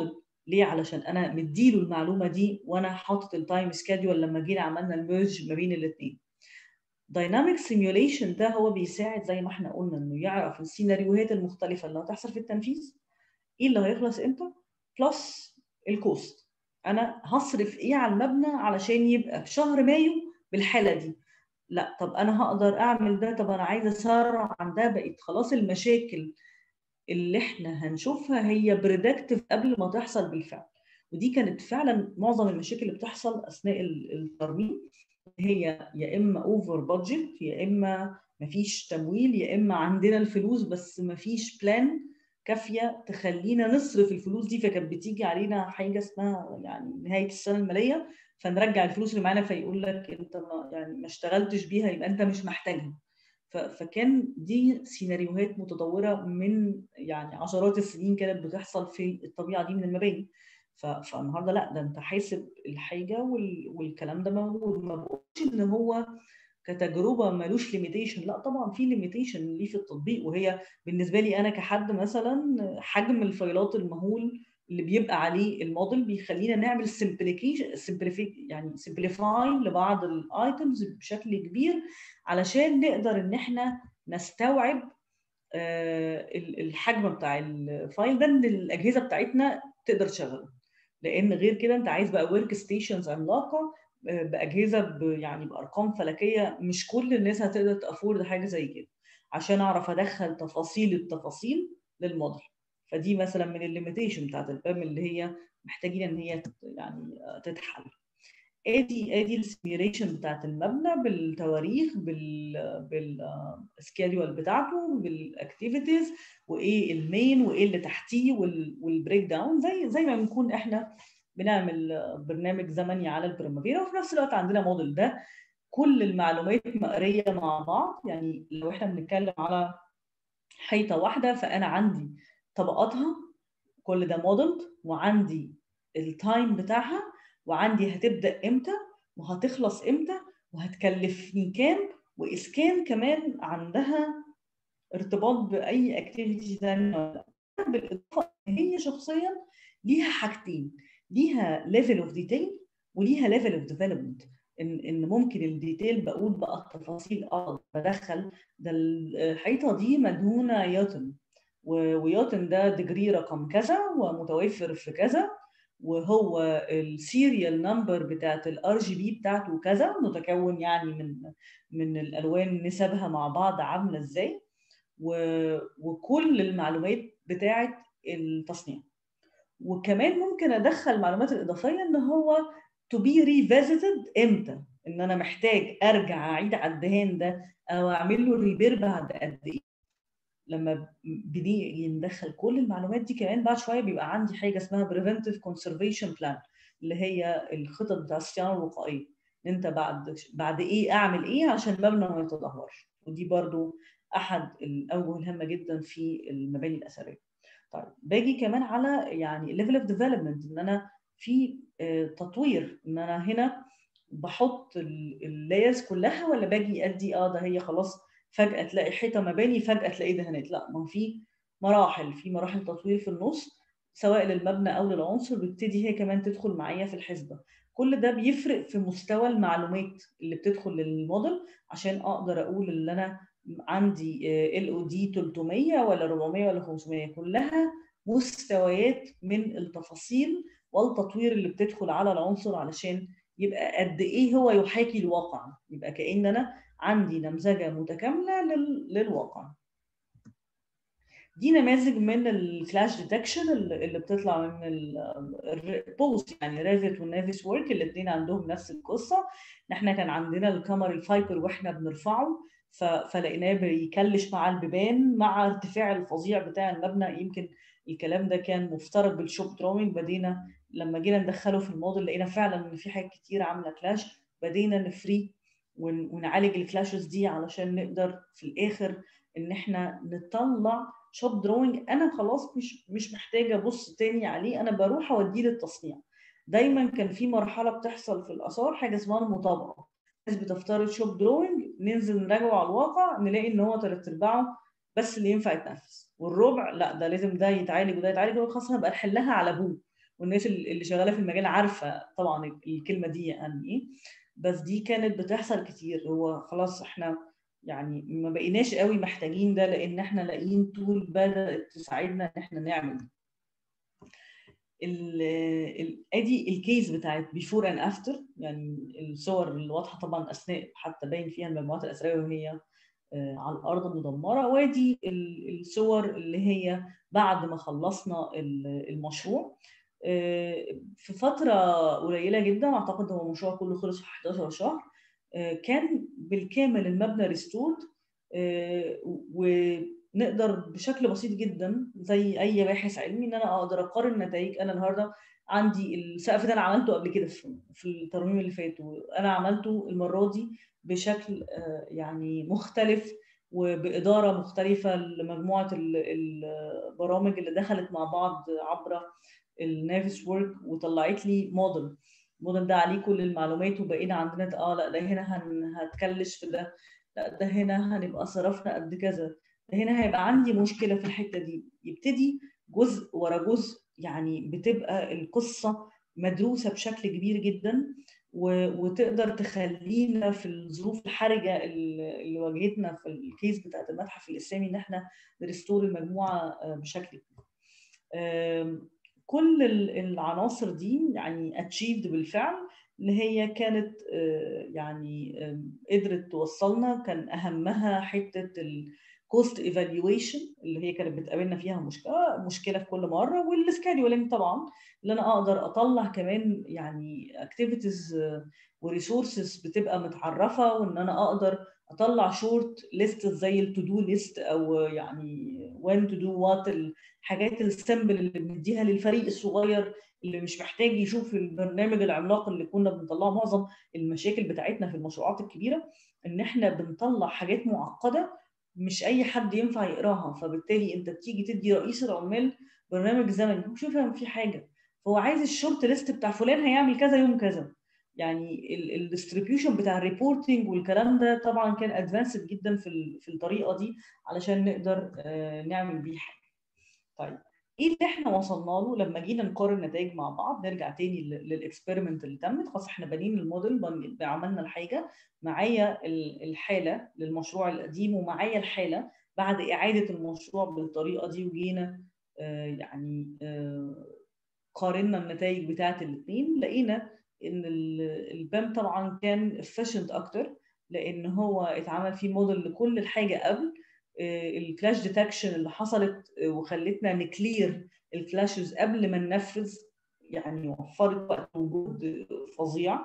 ليه علشان انا مديله المعلومه دي وانا حاطط التايم سكادول لما جينا عملنا الميرج ما بين الاثنين دايناميك سيميوليشن ده هو بيساعد زي ما احنا قلنا انه يعرف السيناريوهات المختلفه اللي هتحصل في التنفيذ ايه اللي هيخلص امتى بلس الكوست انا هصرف ايه على المبنى علشان يبقى في شهر مايو بالحاله دي لا طب انا هقدر اعمل ده طب انا عايزه اسرع عن ده بقيت خلاص المشاكل اللي احنا هنشوفها هي بريدكتيف قبل ما تحصل بالفعل ودي كانت فعلا معظم المشاكل اللي بتحصل اثناء الترميم هي يا اما اوفر بادجت يا اما مفيش تمويل يا اما عندنا الفلوس بس مفيش بلان كافيه تخلينا نصرف الفلوس دي فكانت بتيجي علينا حاجه اسمها يعني نهايه السنه الماليه فنرجع الفلوس اللي معانا فيقول لك انت ما يعني ما اشتغلتش بيها يبقى انت مش محتاجها فكان دي سيناريوهات متطوره من يعني عشرات السنين كانت بتحصل في الطبيعه دي من المباني فالنهارده لا ده انت حاسب الحاجه والكلام ده موجود ما بقولش ان هو كتجربه ملوش ليميتيشن لا طبعا في ليميتيشن ليه في التطبيق وهي بالنسبه لي انا كحد مثلا حجم الفايلات المهول اللي بيبقى عليه الموديل بيخلينا نعمل سمبليكيشن يعني سمبليفاي لبعض الايتمز بشكل كبير علشان نقدر ان احنا نستوعب الحجم بتاع الفايل ده ان الاجهزه بتاعتنا تقدر تشغله لان غير كده انت عايز بقى ورك ستيشنز عملاقه باجهزه يعني بارقام فلكيه مش كل الناس هتقدر تافورد حاجه زي كده عشان اعرف ادخل تفاصيل التفاصيل للموديل فدي مثلا من الليميتيشن بتاعت البام اللي هي محتاجين ان هي يعني تتحل ادي ادي السيميوليشن بتاعت المبنى بالتواريخ بال بالسكيدول بتاعته بالاكتيفيتيز وايه المين وايه اللي تحتيه والبريك داون زي زي ما بنكون احنا بنعمل برنامج زمني على البريمافيرا وفي نفس الوقت عندنا موديل ده كل المعلومات مقريه مع بعض يعني لو احنا بنتكلم على حيطه واحده فانا عندي طبقاتها كل ده موديل وعندي التايم بتاعها وعندي هتبدا امتى وهتخلص امتى وهتكلفني كام واسكان كمان عندها ارتباط باي اكتيفيتي ثانيه بالاضافه هي شخصيا ليها حاجتين ليها ليفل اوف ديتيل وليها ليفل اوف ديفلوبمنت ان ان ممكن الديتيل بقول بقى التفاصيل اه بدخل ده الحيطه دي مدهونه يوتن ويوتن ده ديجري رقم كذا ومتوفر في كذا وهو السيريال نمبر بتاعت الار جي بي بتاعته كذا متكون يعني من من الالوان نسبها مع بعض عامله ازاي وكل المعلومات بتاعت التصنيع وكمان ممكن ادخل المعلومات الاضافيه ان هو to be revisited امتى ان انا محتاج ارجع اعيد على الدهان ده او اعمل له ريبير بعد قد ايه لما بنيجي ندخل كل المعلومات دي كمان بعد شويه بيبقى عندي حاجه اسمها preventive conservation plan اللي هي الخطط بتاع الصيانه الوقائيه ان انت بعد بعد ايه اعمل ايه عشان المبنى ما يتدهورش ودي برضو احد الاوجه الهامه جدا في المباني الاثريه طيب باجي كمان على يعني ليفل اوف ديفلوبمنت ان انا في تطوير ان انا هنا بحط اللايرز كلها ولا باجي ادي اه ده هي خلاص فجاه تلاقي حيطه مباني فجاه تلاقي دهانات لا ما في مراحل في مراحل تطوير في النص سواء للمبنى او للعنصر بتبتدي هي كمان تدخل معايا في الحسبه كل ده بيفرق في مستوى المعلومات اللي بتدخل للموديل عشان اقدر اقول ان انا عندي ال او دي 300 ولا 400 ولا 500 كلها مستويات من التفاصيل والتطوير اللي بتدخل على العنصر علشان يبقى قد ايه هو يحاكي الواقع يبقى كان انا عندي نمذجه متكامله لل... للواقع دي نماذج من الفلاش ديتكشن اللي بتطلع من البوست يعني ريفت والنافيس وورك الاثنين عندهم نفس القصه ان احنا كان عندنا الكاميرا الفايبر واحنا بنرفعه فلقيناه بيكلش مع البيبان مع ارتفاع الفظيع بتاع المبنى يمكن الكلام ده كان مفترض بالشوب دروينج بدينا لما جينا ندخله في الموديل لقينا فعلا ان في حاجات كتير عامله كلاش بدينا نفري ونعالج الكلاشز دي علشان نقدر في الاخر ان احنا نطلع شوب دروينج انا خلاص مش مش محتاجه ابص تاني عليه انا بروح اوديه للتصنيع دايما كان في مرحله بتحصل في الاثار حاجه اسمها المطابقه الناس بتفترض شوب دروينج ننزل نراجعه على الواقع نلاقي ان هو ثلاث ارباعه بس اللي ينفع يتنفذ والربع لا ده لازم ده يتعالج وده يتعالج خلاص هنبقى نحلها على ابوه والناس اللي شغاله في المجال عارفه طبعا الكلمه دي يعني ايه بس دي كانت بتحصل كتير هو خلاص احنا يعني ما بقيناش قوي محتاجين ده لان احنا لاقيين طول بدات تساعدنا ان احنا نعمل ادي الكيس بتاعت بيفور اند افتر يعني الصور الواضحه طبعا اثناء حتى باين فيها المجموعات الاثريه وهي على الارض مدمره وادي الصور اللي هي بعد ما خلصنا المشروع في فتره قليله جدا اعتقد هو المشروع كله خلص في 11 شهر كان بالكامل المبنى ريستورد ونقدر بشكل بسيط جدا زي اي باحث علمي ان انا اقدر اقارن نتائج انا النهارده عندي السقف ده انا عملته قبل كده في الترميم اللي فات وانا عملته المره دي بشكل يعني مختلف وباداره مختلفه لمجموعه البرامج اللي دخلت مع بعض عبر النافس وورك وطلعت لي موديل الموديل ده عليه كل المعلومات وبقينا عندنا ده اه لا ده هنا هن هتكلش في ده لا ده هنا هنبقى صرفنا قد كذا ده هنا هيبقى عندي مشكله في الحته دي يبتدي جزء ورا جزء يعني بتبقى القصه مدروسه بشكل كبير جدا وتقدر تخلينا في الظروف الحرجه اللي واجهتنا في الكيس بتاعت المتحف الاسلامي ان احنا نريستور المجموعه بشكل كبير. كل العناصر دي يعني اتشيفد بالفعل اللي هي كانت يعني قدرت توصلنا كان اهمها حته الكوست ايفالويشن اللي هي كانت بتقابلنا فيها مشكله مشكله في كل مره والسكادولينج طبعا اللي انا اقدر اطلع كمان يعني اكتيفيتيز وريسورسز بتبقى متعرفه وان انا اقدر اطلع شورت ليست زي التو دو ليست او يعني وين تو دو وات الحاجات السمبل اللي بنديها للفريق الصغير اللي مش محتاج يشوف البرنامج العملاق اللي كنا بنطلعه معظم المشاكل بتاعتنا في المشروعات الكبيره ان احنا بنطلع حاجات معقده مش اي حد ينفع يقراها فبالتالي انت بتيجي تدي رئيس العمال برنامج زمني مش يفهم فيه حاجه فهو عايز الشورت ليست بتاع فلان هيعمل كذا يوم كذا يعني الديستريبيوشن بتاع الريبورتنج والكلام ده طبعا كان ادفانسد جدا في في الطريقه دي علشان نقدر نعمل بيه حاجه. طيب ايه اللي احنا وصلنا له لما جينا نقارن نتائج مع بعض نرجع تاني للاكسبيرمنت اللي تمت خلاص احنا بانين الموديل عملنا الحاجه معايا الحاله للمشروع القديم ومعايا الحاله بعد اعاده المشروع بالطريقه دي وجينا يعني قارنا النتائج بتاعه الاثنين لقينا ان البام طبعا كان efficient اكتر لان هو اتعمل فيه موديل لكل الحاجه قبل الكلاش ديتكشن اللي حصلت وخلتنا نكلير الكلاشز قبل ما ننفذ يعني وفرت وقت وجهد فظيع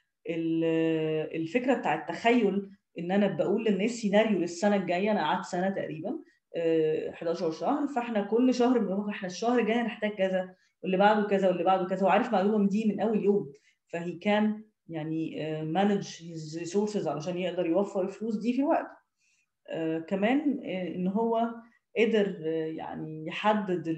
الفكره بتاع التخيل ان انا بقول للناس سيناريو للسنه الجايه انا قعدت سنه تقريبا 11 شهر فاحنا كل شهر بنقول احنا الشهر الجاي هنحتاج كذا واللي بعده كذا واللي بعده كذا وعارف معلومه دي من اول يوم فهي كان يعني مانج هيز ريسورسز علشان يقدر يوفر الفلوس دي في الوقت uh, كمان ان هو قدر يعني يحدد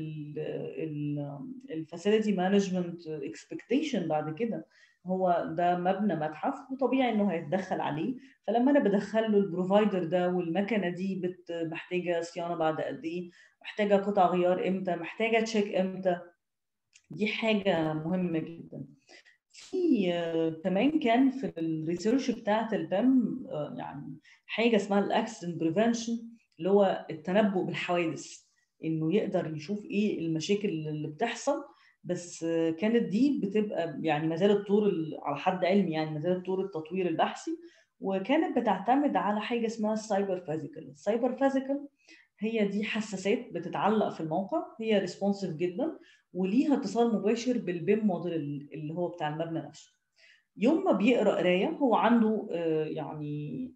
الفاسيلتي مانجمنت اكسبكتيشن بعد كده هو ده مبنى متحف وطبيعي انه هيتدخل عليه فلما انا بدخل له البروفايدر ده والمكنه دي محتاجه صيانه بعد قد ايه محتاجه قطع غيار امتى محتاجه تشيك امتى دي حاجه مهمه جدا في كمان كان في الريسيرش بتاعت البام يعني حاجه اسمها الاكسيدنت بريفنشن اللي هو التنبؤ بالحوادث انه يقدر يشوف ايه المشاكل اللي بتحصل بس كانت دي بتبقى يعني ما زالت طور على حد علمي يعني ما زالت طور التطوير البحثي وكانت بتعتمد على حاجه اسمها السايبر فيزيكال السايبر فيزيكال هي دي حساسات بتتعلق في الموقع هي ريسبونسيف جدا وليها اتصال مباشر بالبيم موديل اللي هو بتاع المبنى نفسه يوم ما بيقرا قرايه هو عنده يعني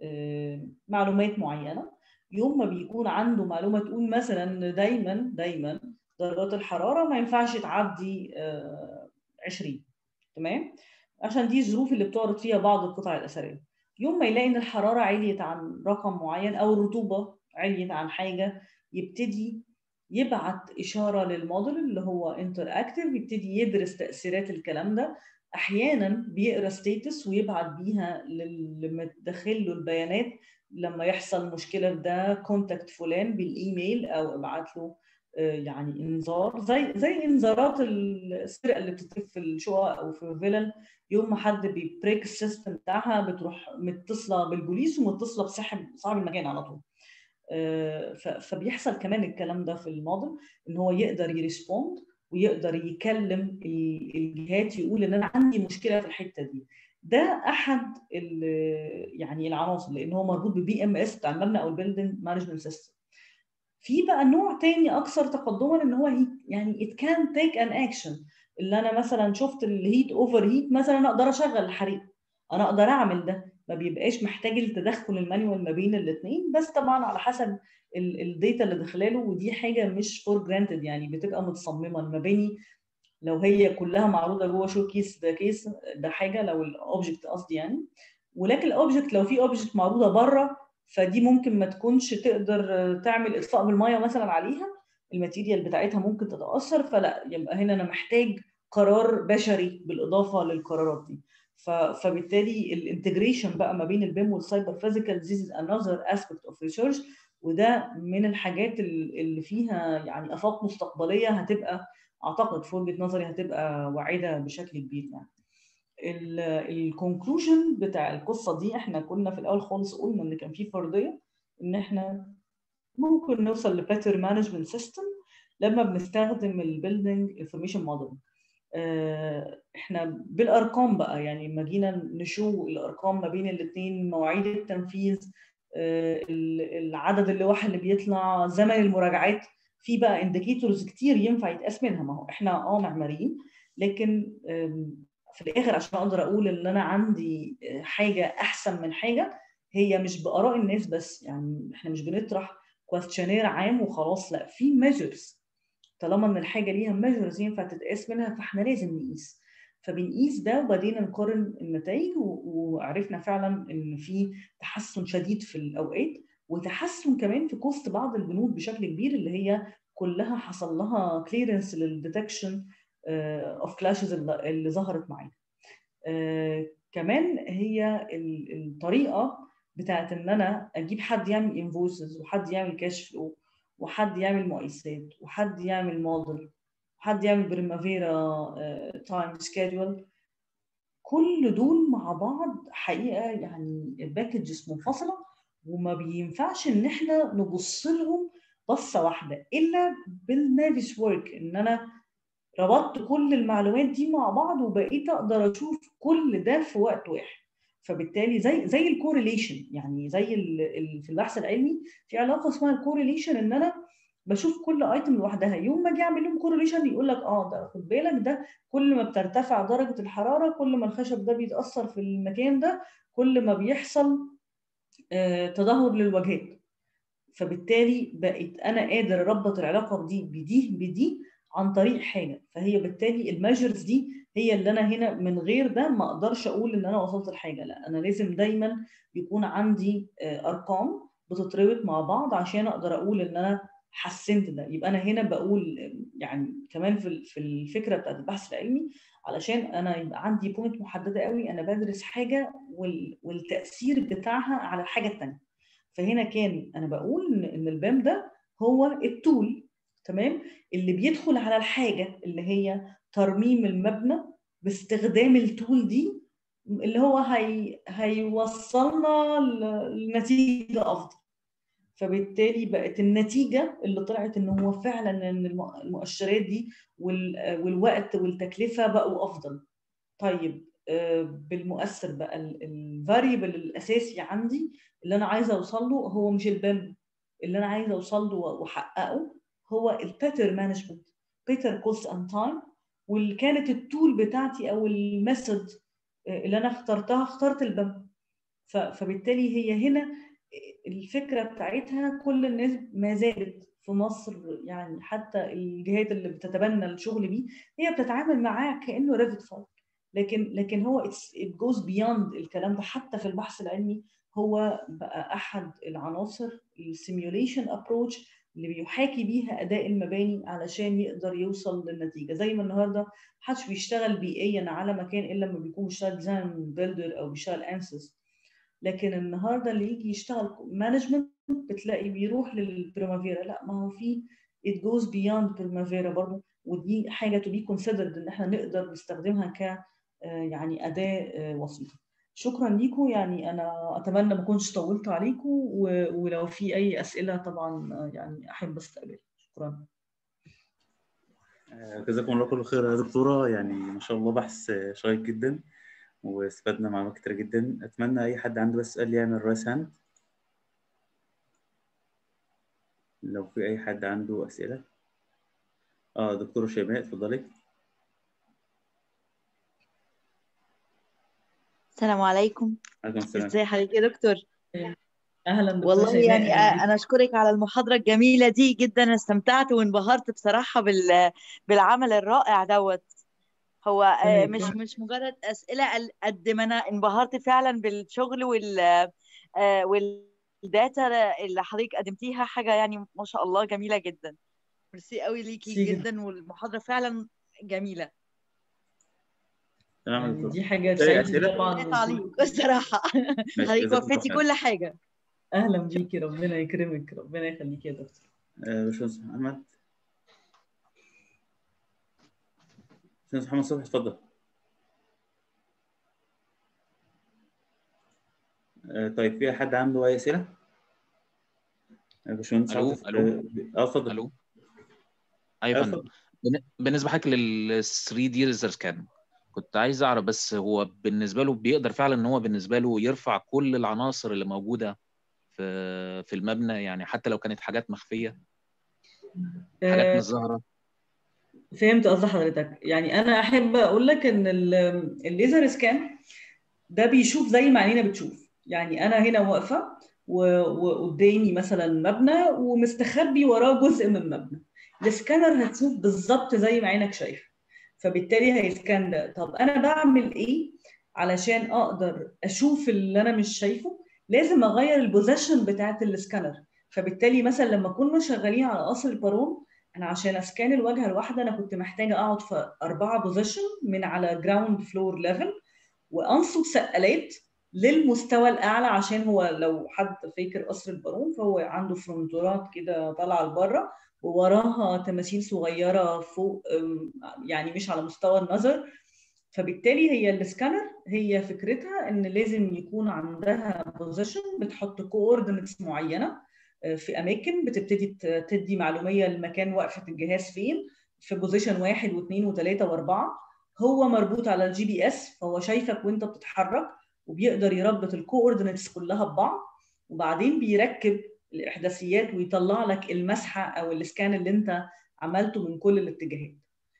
معلومات معينه يوم ما بيكون عنده معلومه تقول مثلا دايما دايما درجات الحراره ما ينفعش تعدي 20 تمام عشان دي الظروف اللي بتعرض فيها بعض القطع الاثريه يوم ما يلاقي ان الحراره عليت عن رقم معين او الرطوبه عليت عن حاجه يبتدي يبعت اشاره للموديل اللي هو انتر اكتف يبتدي يدرس تاثيرات الكلام ده احيانا بيقرا ستيتس ويبعت بيها لما تدخل له البيانات لما يحصل مشكله في ده كونتاكت فلان بالايميل او ابعت له يعني انذار زي زي انذارات السرقه اللي بتتم في الشقق او في الفيلل يوم ما حد بيبريك السيستم بتاعها بتروح متصله بالبوليس ومتصله بصاحب صاحب المكان على طول فبيحصل كمان الكلام ده في الموديل ان هو يقدر يريسبوند ويقدر يكلم الجهات يقول ان انا عندي مشكله في الحته دي ده احد يعني العناصر لان هو مربوط ببي ام اس بتاع المبنى او البيلدنج مانجمنت سيستم في بقى نوع تاني اكثر تقدما ان هو يعني ات كان تيك ان اكشن اللي انا مثلا شفت الهيت اوفر هيت مثلا انا اقدر اشغل الحريق انا اقدر اعمل ده ما بيبقاش محتاج التدخل المانيوال ما بين الاثنين بس طبعا على حسب الداتا اللي داخلاله ودي حاجه مش فور جرانتد يعني بتبقى متصممه المباني لو هي كلها معروضه جوه شو كيس ده كيس ده حاجه لو الاوبجكت قصدي يعني ولكن الاوبجكت لو في اوبجكت معروضه بره فدي ممكن ما تكونش تقدر تعمل اطفاء بالميه مثلا عليها الماتيريال بتاعتها ممكن تتاثر فلا يبقى هنا انا محتاج قرار بشري بالاضافه للقرارات دي فبالتالي الانتجريشن بقى ما بين البيم والسايبر فيزيكال this is another aspect of research وده من الحاجات اللي فيها يعني افاق مستقبليه هتبقى اعتقد في وجهه نظري هتبقى واعده بشكل كبير يعني الكونكلوجن بتاع القصه دي احنا كنا في الاول خالص قلنا ان كان في فرضيه ان احنا ممكن نوصل لباتر مانجمنت سيستم لما بنستخدم البيلدينج انفورميشن موديل احنا بالارقام بقى يعني لما جينا نشوف الارقام ما بين الاثنين مواعيد التنفيذ العدد اللوح اللي بيطلع زمن المراجعات في بقى انديكيتورز كتير ينفع يتقاس منها ما هو احنا اه معماريين لكن في الاخر عشان اقدر اقول ان انا عندي حاجه احسن من حاجه هي مش باراء الناس بس يعني احنا مش بنطرح كويستشنير عام وخلاص لا في ميجرز طالما ان الحاجه ليها ميجرز ينفع تتقاس منها فاحنا لازم نقيس فبنقيس ده وبعدين نقارن النتائج وعرفنا فعلا ان في تحسن شديد في الاوقات وتحسن كمان في كوست بعض البنود بشكل كبير اللي هي كلها حصل لها كليرنس للديتكشن اوف كلاشز اللي ظهرت معانا. كمان هي الطريقه بتاعت ان انا اجيب حد يعمل انفويسز وحد يعمل كاش فلو وحد يعمل مقايسات وحد يعمل موديل وحد يعمل بريمافيرا تايم سكيدول كل دول مع بعض حقيقه يعني باكجز منفصله وما بينفعش ان احنا نبص لهم بصه واحده الا بالنافس ورك ان انا ربطت كل المعلومات دي مع بعض وبقيت اقدر اشوف كل ده في وقت واحد فبالتالي زي زي الكورليشن يعني زي ال ال في البحث العلمي في علاقه اسمها الكورليشن ان انا بشوف كل ايتم لوحدها يوم ما اجي اعمل لهم كورليشن يقول لك اه ده خد بالك ده كل ما بترتفع درجه الحراره كل ما الخشب ده بيتاثر في المكان ده كل ما بيحصل آه تدهور للواجهات فبالتالي بقيت انا قادر اربط العلاقه دي بدي بدي عن طريق حاجه فهي بالتالي الميجرز دي هي اللي انا هنا من غير ده ما اقدرش اقول ان انا وصلت لحاجه لا انا لازم دايما يكون عندي ارقام بتتربط مع بعض عشان اقدر اقول ان انا حسنت ده يبقى انا هنا بقول يعني كمان في في الفكره بتاعت البحث العلمي علشان انا يبقى عندي بوينت محدده قوي انا بدرس حاجه والتاثير بتاعها على الحاجه الثانيه فهنا كان انا بقول ان ان البام ده هو التول تمام اللي بيدخل على الحاجه اللي هي ترميم المبنى باستخدام التول دي اللي هو هي هيوصلنا لنتيجه افضل فبالتالي بقت النتيجه اللي طلعت ان هو فعلا ان المؤشرات دي والوقت والتكلفه بقوا افضل طيب بالمؤثر بقى الفاريبل الاساسي عندي اللي انا عايزه اوصل له هو مش البام اللي انا عايزه اوصل له واحققه هو الباتر مانجمنت بيتر كوست اند تايم واللي كانت التول بتاعتي او الميثود اللي انا اخترتها اخترت البام فبالتالي هي هنا الفكره بتاعتها كل الناس ما زالت في مصر يعني حتى الجهات اللي بتتبنى الشغل بيه هي بتتعامل معاه كانه ريفت فايل لكن لكن هو ات جوز بياند الكلام ده حتى في البحث العلمي هو بقى احد العناصر السيميوليشن ابروتش اللي بيحاكي بيها اداء المباني علشان يقدر يوصل للنتيجه زي ما النهارده محدش بيشتغل بيئيا على مكان الا لما بيكون بيشتغل ديزاين بيلدر او بيشتغل انسس لكن النهارده اللي يجي يشتغل مانجمنت بتلاقي بيروح للبريمافيرا لا ما هو في it goes beyond primavera برضه ودي حاجه to be considered ان احنا نقدر نستخدمها ك يعني اداه وسيطه شكرا ليكم يعني انا اتمنى ما اكونش طولت عليكم ولو في اي اسئله طبعا يعني احب استقبلها شكرا جزاكم الله كل خير يا دكتوره يعني ما شاء الله بحث شيق جدا واستفدنا معلومات كتير جدا اتمنى اي حد عنده بس سؤال يعمل رايس هاند لو في اي حد عنده اسئله اه دكتوره شيماء اتفضلي السلام عليكم عليكم السلام ازي حضرتك يا دكتور اهلا دكتور والله شيماء، يعني أهلاً بيك. انا اشكرك على المحاضره الجميله دي جدا أنا استمتعت وانبهرت بصراحه بال بالعمل الرائع دوت هو آه، ربنا مش يكرمك. مش مجرد اسئله ال- قد ما انا انبهرت فعلا بالشغل وال آه، والداتا اللي حضرتك قدمتيها حاجه يعني ما شاء الله جميله جدا ميرسي قوي ليكي ميرسي جدا والمحاضره فعلا جميله تمام يا يعني دكتور دي حاجه أي تسعدني أسئلة؟ طبعا لا تعليق الصراحه ماشي، حضرتك جزاكم الله وفيتي خير. كل حاجه اهلا بيكي ربنا يكرمك ربنا يخليك يا دكتور آه، باشمهندس محمد باشمهندس محمد صبحي اتفضل آه، طيب في حد عنده اي اسئله؟ آه، باشمهندس ألو، عاطف، ألو. اه اتفضل الو ايوه آه، يا فندم اتفضل. بن- بالنسبه حضرتك لل 3 دي ليزر سكان كنت عايز اعرف بس هو بالنسبه له بيقدر فعلا ان هو بالنسبه له يرفع كل العناصر اللي موجوده في في المبنى يعني حتى لو كانت حاجات مخفيه حاجات آه، مش ظاهره فهمت قصد حضرتك يعني انا احب اقول لك ان ال- الليزر سكان ده بيشوف زي ما عينينا بتشوف يعني انا هنا واقفه و- وقدامي مثلا مبنى ومستخبي وراه جزء من مبنى السكانر هتشوف بالظبط زي ما عينك شايف فبالتالي هيسكان ده طب انا بعمل ايه علشان اقدر اشوف اللي انا مش شايفه لازم اغير البوزيشن بتاعت السكانر فبالتالي مثلا لما كنا شغالين على قصر البارون انا عشان اسكان الواجهه الواحده انا كنت محتاجه اقعد في اربعه بوزيشن من على جراوند فلور ليفل وانصب سقالات للمستوى الاعلى عشان هو لو حد فاكر قصر البارون فهو عنده فرونتورات كده طالعه لبره ووراها تماثيل صغيره فوق أم، يعني مش على مستوى النظر فبالتالي هي السكانر هي فكرتها ان لازم يكون عندها بوزيشن بتحط كوردينتس معينه آه، في اماكن بتبتدي ت- تدي معلوميه لمكان وقفه الجهاز فين في بوزيشن واحد واثنين وثلاثه واربعه هو مربوط على الجي بي اس فهو شايفك وانت بتتحرك وبيقدر يربط الكوردينتس كلها ببعض وبعدين بيركب الاحداثيات ويطلع لك المسحه او السكان اللي انت عملته من كل الاتجاهات.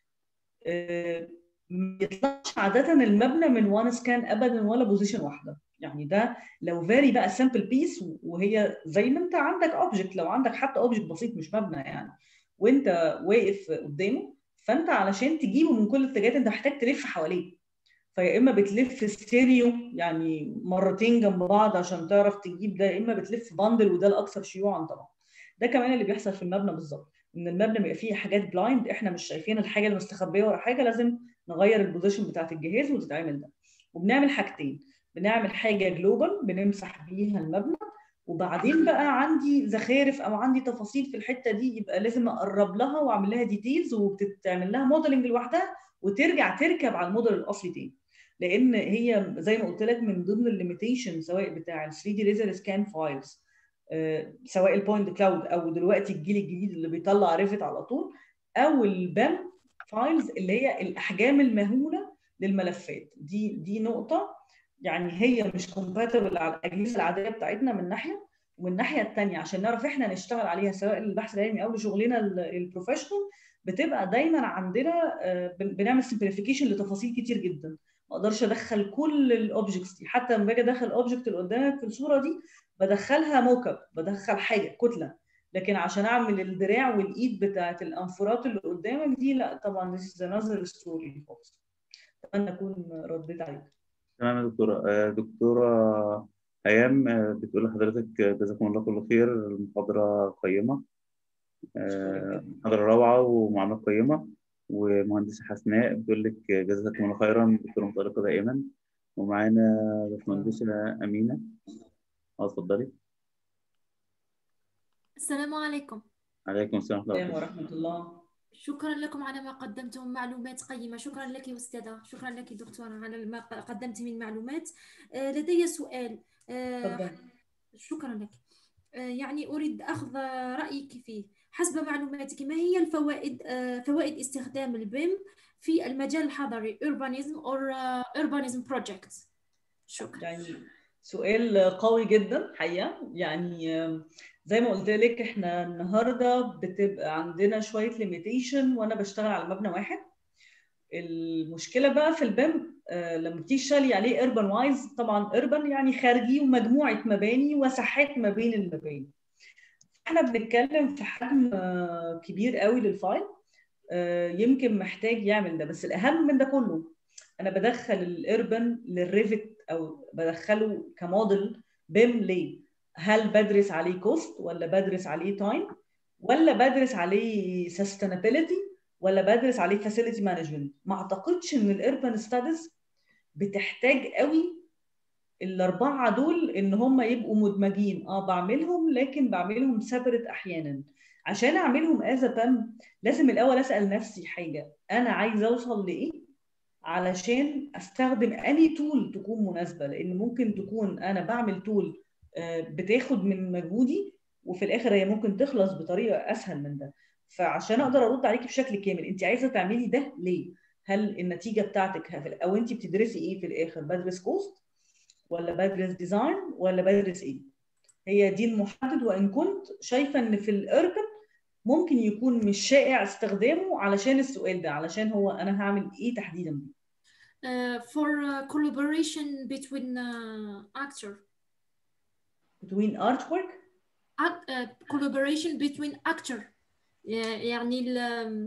آه، ما بيطلعش عاده المبنى من وان سكان ابدا ولا بوزيشن واحده يعني ده لو فيري بقى سمبل بيس وهي زي ما انت عندك اوبجكت لو عندك حتى اوبجكت بسيط مش مبنى يعني وانت واقف قدامه فانت علشان تجيبه من كل الاتجاهات انت محتاج تلف حواليه فيا اما بتلف ستيريو يعني مرتين جنب بعض عشان تعرف تجيب ده يا اما بتلف باندل وده الاكثر شيوعا طبعا ده كمان اللي بيحصل في المبنى بالظبط ان المبنى بيبقى فيه حاجات بلايند احنا مش شايفين الحاجه المستخبيه ورا حاجه لازم نغير البوزيشن بتاعت الجهاز وتتعمل ده وبنعمل حاجتين بنعمل حاجه جلوبال بنمسح بيها المبنى وبعدين بقى عندي زخارف او عندي تفاصيل في الحته دي يبقى لازم اقرب لها واعمل لها ديتيلز وبتتعمل لها موديلنج لوحدها وترجع تركب على الموديل الاصلي تاني لان هي زي ما قلت لك من ضمن الليميتيشن سواء بتاع ال 3 دي ليزر سكان فايلز سواء البوينت كلاود او دلوقتي الجيل الجديد اللي بيطلع ريفت على طول او البام فايلز اللي هي الاحجام المهوله للملفات دي دي نقطه يعني هي مش كومباتبل على الاجهزه العاديه بتاعتنا من ناحيه ومن الناحيه الثانيه عشان نعرف احنا نشتغل عليها سواء البحث العلمي او لشغلنا البروفيشنال بتبقى دايما عندنا بنعمل سمبليفيكيشن لتفاصيل كتير جدا ما اقدرش ادخل كل الاوبجكتس دي حتى لما باجي ادخل الاوبجكت اللي قدامك في الصوره دي بدخلها موك اب بدخل حاجه كتله لكن عشان اعمل الدراع والايد بتاعت الانفورات اللي قدامك دي لا طبعا this is another story خالص اتمنى اكون رديت عليك تمام يا دكتورة آه، دكتورة هيام آه، بتقول لحضرتك آه، جزاكم الله كل خير المحاضرة قيمة آه، محاضرة روعة ومعلومات قيمة ومهندسة حسناء بتقول لك آه، جزاكم الله خيرا دكتورة متألقة دائما ومعانا باشمهندسة أمينة اه اتفضلي السلام عليكم عليكم السلام ورحمة الله السلام وبركاته. ورحمة الله شكرا لكم على ما قدمتم معلومات قيمة شكرا لك أستاذة شكرا لك دكتورة على ما قدمت من معلومات آه، لدي سؤال آه، تفضل شكرا لك آه، يعني أريد أخذ رأيك فيه حسب معلوماتك ما هي الفوائد آه، فوائد استخدام البيم في المجال الحضري urbanism or آه، urbanism projects شكرا يعني سؤال قوي جدا حقيقة يعني آم، زي ما قلت لك احنا النهارده بتبقى عندنا شوية ليميتيشن وانا بشتغل على مبنى واحد المشكلة بقى في البيم آه، لما بتيجي تشتغلي عليه اربن وايز طبعا اربن يعني خارجي ومجموعة مباني وساحات ما بين المباني احنا بنتكلم في حجم آه، كبير قوي للفايل آه، يمكن محتاج يعمل ده بس الاهم من ده كله انا بدخل الاربن للريفت او بدخله كموديل بيم ليه هل بدرس عليه كوست ولا بدرس عليه تايم ولا بدرس عليه سستينابيلتي ولا بدرس عليه فاسيلتي مانجمنت ما اعتقدش ان الاربن ستاديز بتحتاج قوي الاربعه دول ان هم يبقوا مدمجين اه بعملهم لكن بعملهم سيبريت احيانا عشان اعملهم از بام لازم الاول اسال نفسي حاجه انا عايزه اوصل لايه علشان استخدم اني تول تكون مناسبه لان ممكن تكون انا بعمل تول بتاخد من مجهودي وفي الاخر هي ممكن تخلص بطريقه اسهل من ده فعشان اقدر ارد عليكي بشكل كامل انت عايزه تعملي ده ليه هل النتيجه بتاعتك هف- او انت بتدرسي ايه في الاخر بدرس كوست ولا بدرس ديزاين ولا بدرس ايه هي دي المحدد وان كنت شايفه ان في الاربن ممكن يكون مش شائع استخدامه علشان السؤال ده علشان هو انا هعمل ايه تحديدا Uh, for uh, collaboration between uh, actor between artwork act, uh, collaboration between actor يعني ال-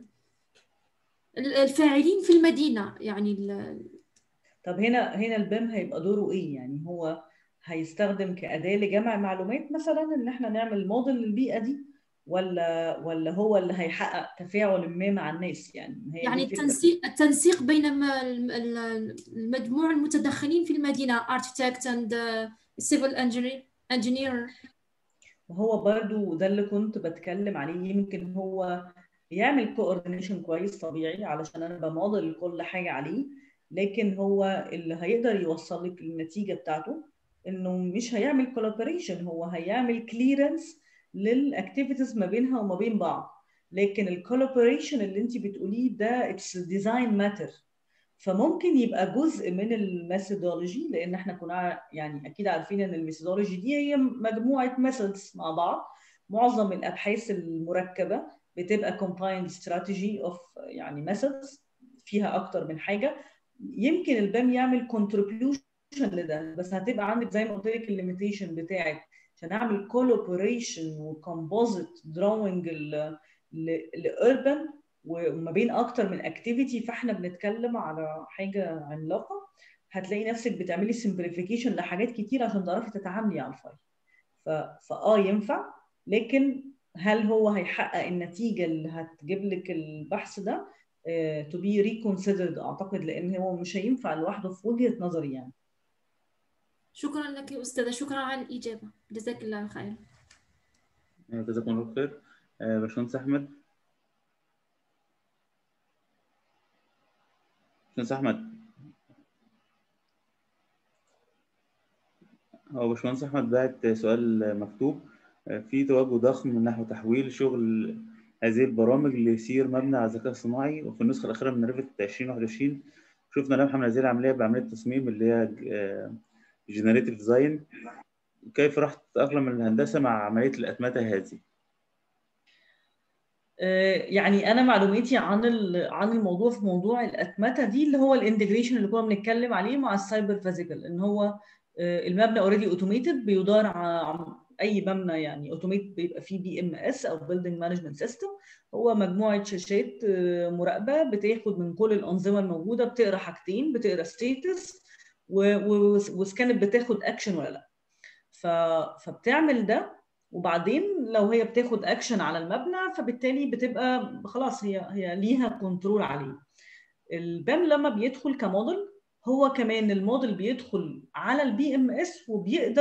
ال- الفاعلين في المدينة يعني ال- طب هنا هنا البيم هيبقى دوره ايه يعني هو هيستخدم كأداة لجمع معلومات مثلا ان احنا نعمل موديل للبيئة دي ولا ولا هو اللي هيحقق تفاعل ما مع الناس يعني هي دي يعني الفكرة. التنسيق التنسيق بين م- ال- ال- المجموع المتدخلين في المدينة architect and uh, civil engineer engineer وهو برضو ده اللي كنت بتكلم عليه يمكن هو يعمل كوردينيشن كويس طبيعي علشان انا بموديل كل حاجه عليه لكن هو اللي هيقدر يوصل لك النتيجه بتاعته انه مش هيعمل كولابوريشن هو هيعمل كليرنس للاكتيفيتيز ما بينها وما بين بعض لكن الكولابوريشن اللي انت بتقوليه ده اتس ديزاين ماتر فممكن يبقى جزء من الميثودولوجي لان احنا كنا يعني اكيد عارفين ان الميثودولوجي دي هي مجموعه ميثودز مع بعض معظم الابحاث المركبه بتبقى combined strategy of يعني methods فيها اكتر من حاجه يمكن البام يعمل contribution لده بس هتبقى عندك زي ما قلت لك الليميتيشن بتاعك عشان اعمل collaboration وكومبوزيت دراونج لاربن وما بين اكتر من اكتيفيتي فاحنا بنتكلم على حاجه عملاقه هتلاقي نفسك بتعملي سمبليفيكيشن لحاجات كتير عشان تعرفي تتعاملي على الفايل ف... فاه ينفع لكن هل هو هيحقق النتيجه اللي هتجيب لك البحث ده تو بي ريكونسيدرد اعتقد لان هو مش هينفع لوحده في وجهه نظري يعني شكرا لك يا أستاذة شكرا على الإجابة جزاك الله خير آه، جزاكم الله خير آه، باشمهندس احمد باشمهندس احمد هو باشمهندس احمد بعت سؤال مكتوب آه، في توجه ضخم نحو تحويل شغل هذه البرامج ليصير مبني على الذكاء الصناعي وفي النسخه الاخيره من ريفت 2021 شفنا لمحه من هذه العمليه بعمليه تصميم اللي هي جنريتيف ديزاين كيف راح تتأقلم الهندسة مع عملية الأتمتة هذه؟ آه، يعني انا معلوماتي عن ال- عن الموضوع في موضوع الاتمته دي اللي هو الانتجريشن اللي كنا بنتكلم عليه مع السايبر فيزيكال ان هو آه، المبنى اوريدي اوتوميتد بيدار ع- اي مبنى يعني اوتوميت بيبقى فيه بي ام اس او بيلدينج مانجمنت سيستم هو مجموعه شاشات آه، مراقبه بتاخد من كل الانظمه الموجوده بتقرا حاجتين بتقرا ستيتس وسكانت بتاخد اكشن ولا لا ف... فبتعمل ده وبعدين لو هي بتاخد اكشن على المبنى فبالتالي بتبقى خلاص هي هي ليها كنترول عليه البام لما بيدخل كموديل هو كمان الموديل بيدخل على البي ام اس وبيقدر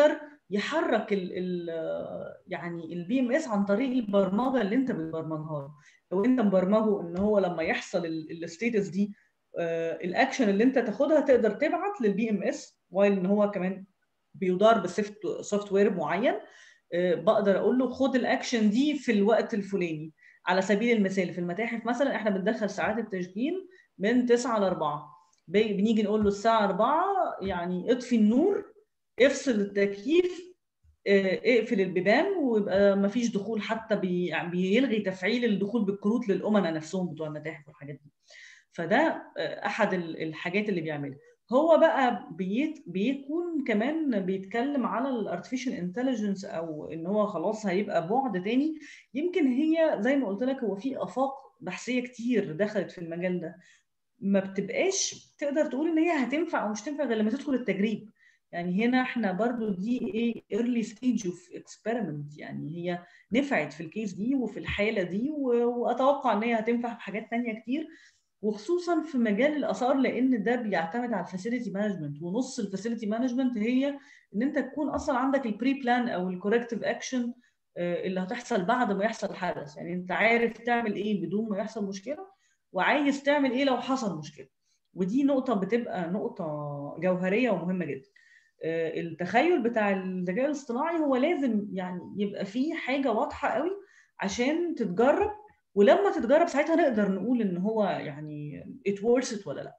يحرك ال ال يعني البي ام اس عن طريق البرمجه اللي انت بتبرمجها له لو انت مبرمجه ان هو لما يحصل الستيتس دي الاكشن اللي انت تاخدها تقدر تبعت للبي ام اس وايل ان هو كمان بيدار بسوفت وير معين بقدر اقول له خد الاكشن دي في الوقت الفلاني على سبيل المثال في المتاحف مثلا احنا بندخل ساعات التشغيل من 9 ل 4 بنيجي نقول له الساعه 4 يعني اطفي النور افصل التكييف اقفل البيبان ويبقى ما فيش دخول حتى بي يعني بيلغي تفعيل الدخول بالكروت للامناء نفسهم بتوع المتاحف والحاجات دي فده احد الحاجات اللي بيعملها هو بقى بيت بيكون كمان بيتكلم على الارتفيشال انتليجنس او ان هو خلاص هيبقى بعد تاني يمكن هي زي ما قلت لك هو في افاق بحثيه كتير دخلت في المجال ده ما بتبقاش تقدر تقول ان هي هتنفع او مش تنفع غير لما تدخل التجريب يعني هنا احنا برضو دي ايه early stage of experiment يعني هي نفعت في الكيس دي وفي الحالة دي واتوقع ان هي هتنفع في حاجات تانية كتير وخصوصا في مجال الاثار لان ده بيعتمد على الفاسيلتي مانجمنت ونص الفاسيلتي مانجمنت هي ان انت تكون اصلا عندك البري بلان او الكوركتيف اكشن اللي هتحصل بعد ما يحصل حدث يعني انت عارف تعمل ايه بدون ما يحصل مشكله وعايز تعمل ايه لو حصل مشكله ودي نقطه بتبقى نقطه جوهريه ومهمه جدا التخيل بتاع الذكاء الاصطناعي هو لازم يعني يبقى فيه حاجه واضحه قوي عشان تتجرب ولما تتجرب ساعتها نقدر نقول ان هو يعني it worth it ولا لا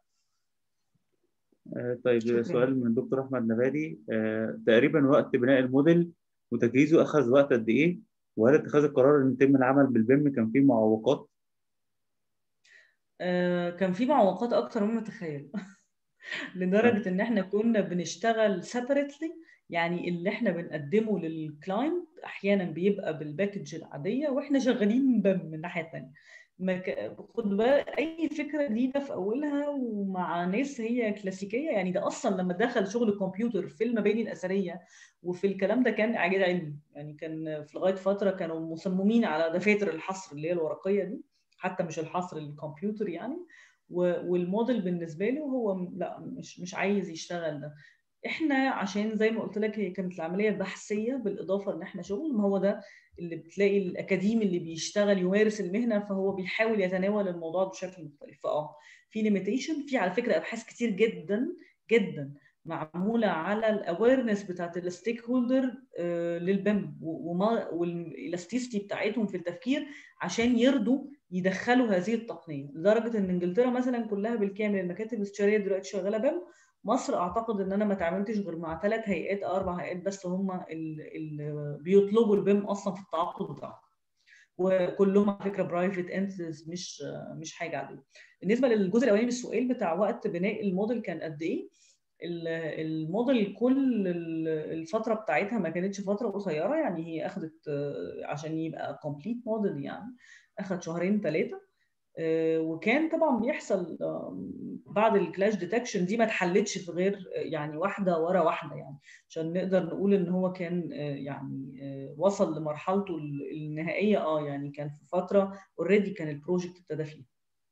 طيب شكرا. سؤال من الدكتور احمد نبادي تقريبا وقت بناء الموديل وتجهيزه اخذ وقت قد ايه وهل اتخاذ القرار ان يتم العمل بالبيم كان فيه معوقات كان في معوقات اكتر مما تخيل لدرجه ان احنا كنا بنشتغل سيبريتلي يعني اللي احنا بنقدمه للكلاينت احيانا بيبقى بالباكج العاديه واحنا شغالين بم من الناحيه الثانيه خد بالك اي فكره جديده في اولها ومع ناس هي كلاسيكيه يعني ده اصلا لما دخل شغل الكمبيوتر في المباني الاثريه وفي الكلام ده كان اعجاز علمي يعني كان في لغايه فتره كانوا مصممين على دفاتر الحصر اللي هي الورقيه دي حتى مش الحصر الكمبيوتر يعني والموديل بالنسبه له هو لا مش مش عايز يشتغل ده احنا عشان زي ما قلت لك هي كانت العمليه بحثيه بالاضافه ان احنا شغل ما هو ده اللي بتلاقي الاكاديمي اللي بيشتغل يمارس المهنه فهو بيحاول يتناول الموضوع بشكل مختلف فاه في ليميتيشن في على فكره ابحاث كتير جدا جدا معموله على الاويرنس بتاعت الستيك هولدر للبم وما والالاستيستي بتاعتهم في التفكير عشان يرضوا يدخلوا هذه التقنيه لدرجه ان انجلترا مثلا كلها بالكامل المكاتب الاستشاريه دلوقتي شغاله بم مصر اعتقد ان انا ما تعاملتش غير مع ثلاث هيئات او اربع هيئات بس هم اللي بيطلبوا البيم اصلا في التعاقد بتاعهم وكلهم على فكره برايفت انتيز مش مش حاجه عاديه بالنسبه للجزء الاولاني من السؤال بتاع وقت بناء الموديل كان قد ايه الموديل كل الفتره بتاعتها ما كانتش فتره قصيره يعني هي اخذت عشان يبقى كومبليت موديل يعني اخذ شهرين ثلاثه وكان طبعا بيحصل بعد الكلاش ديتكشن دي ما اتحلتش في غير يعني واحده ورا واحده يعني عشان نقدر نقول ان هو كان يعني وصل لمرحلته النهائيه اه يعني كان في فتره اوريدي كان البروجكت ابتدى فيه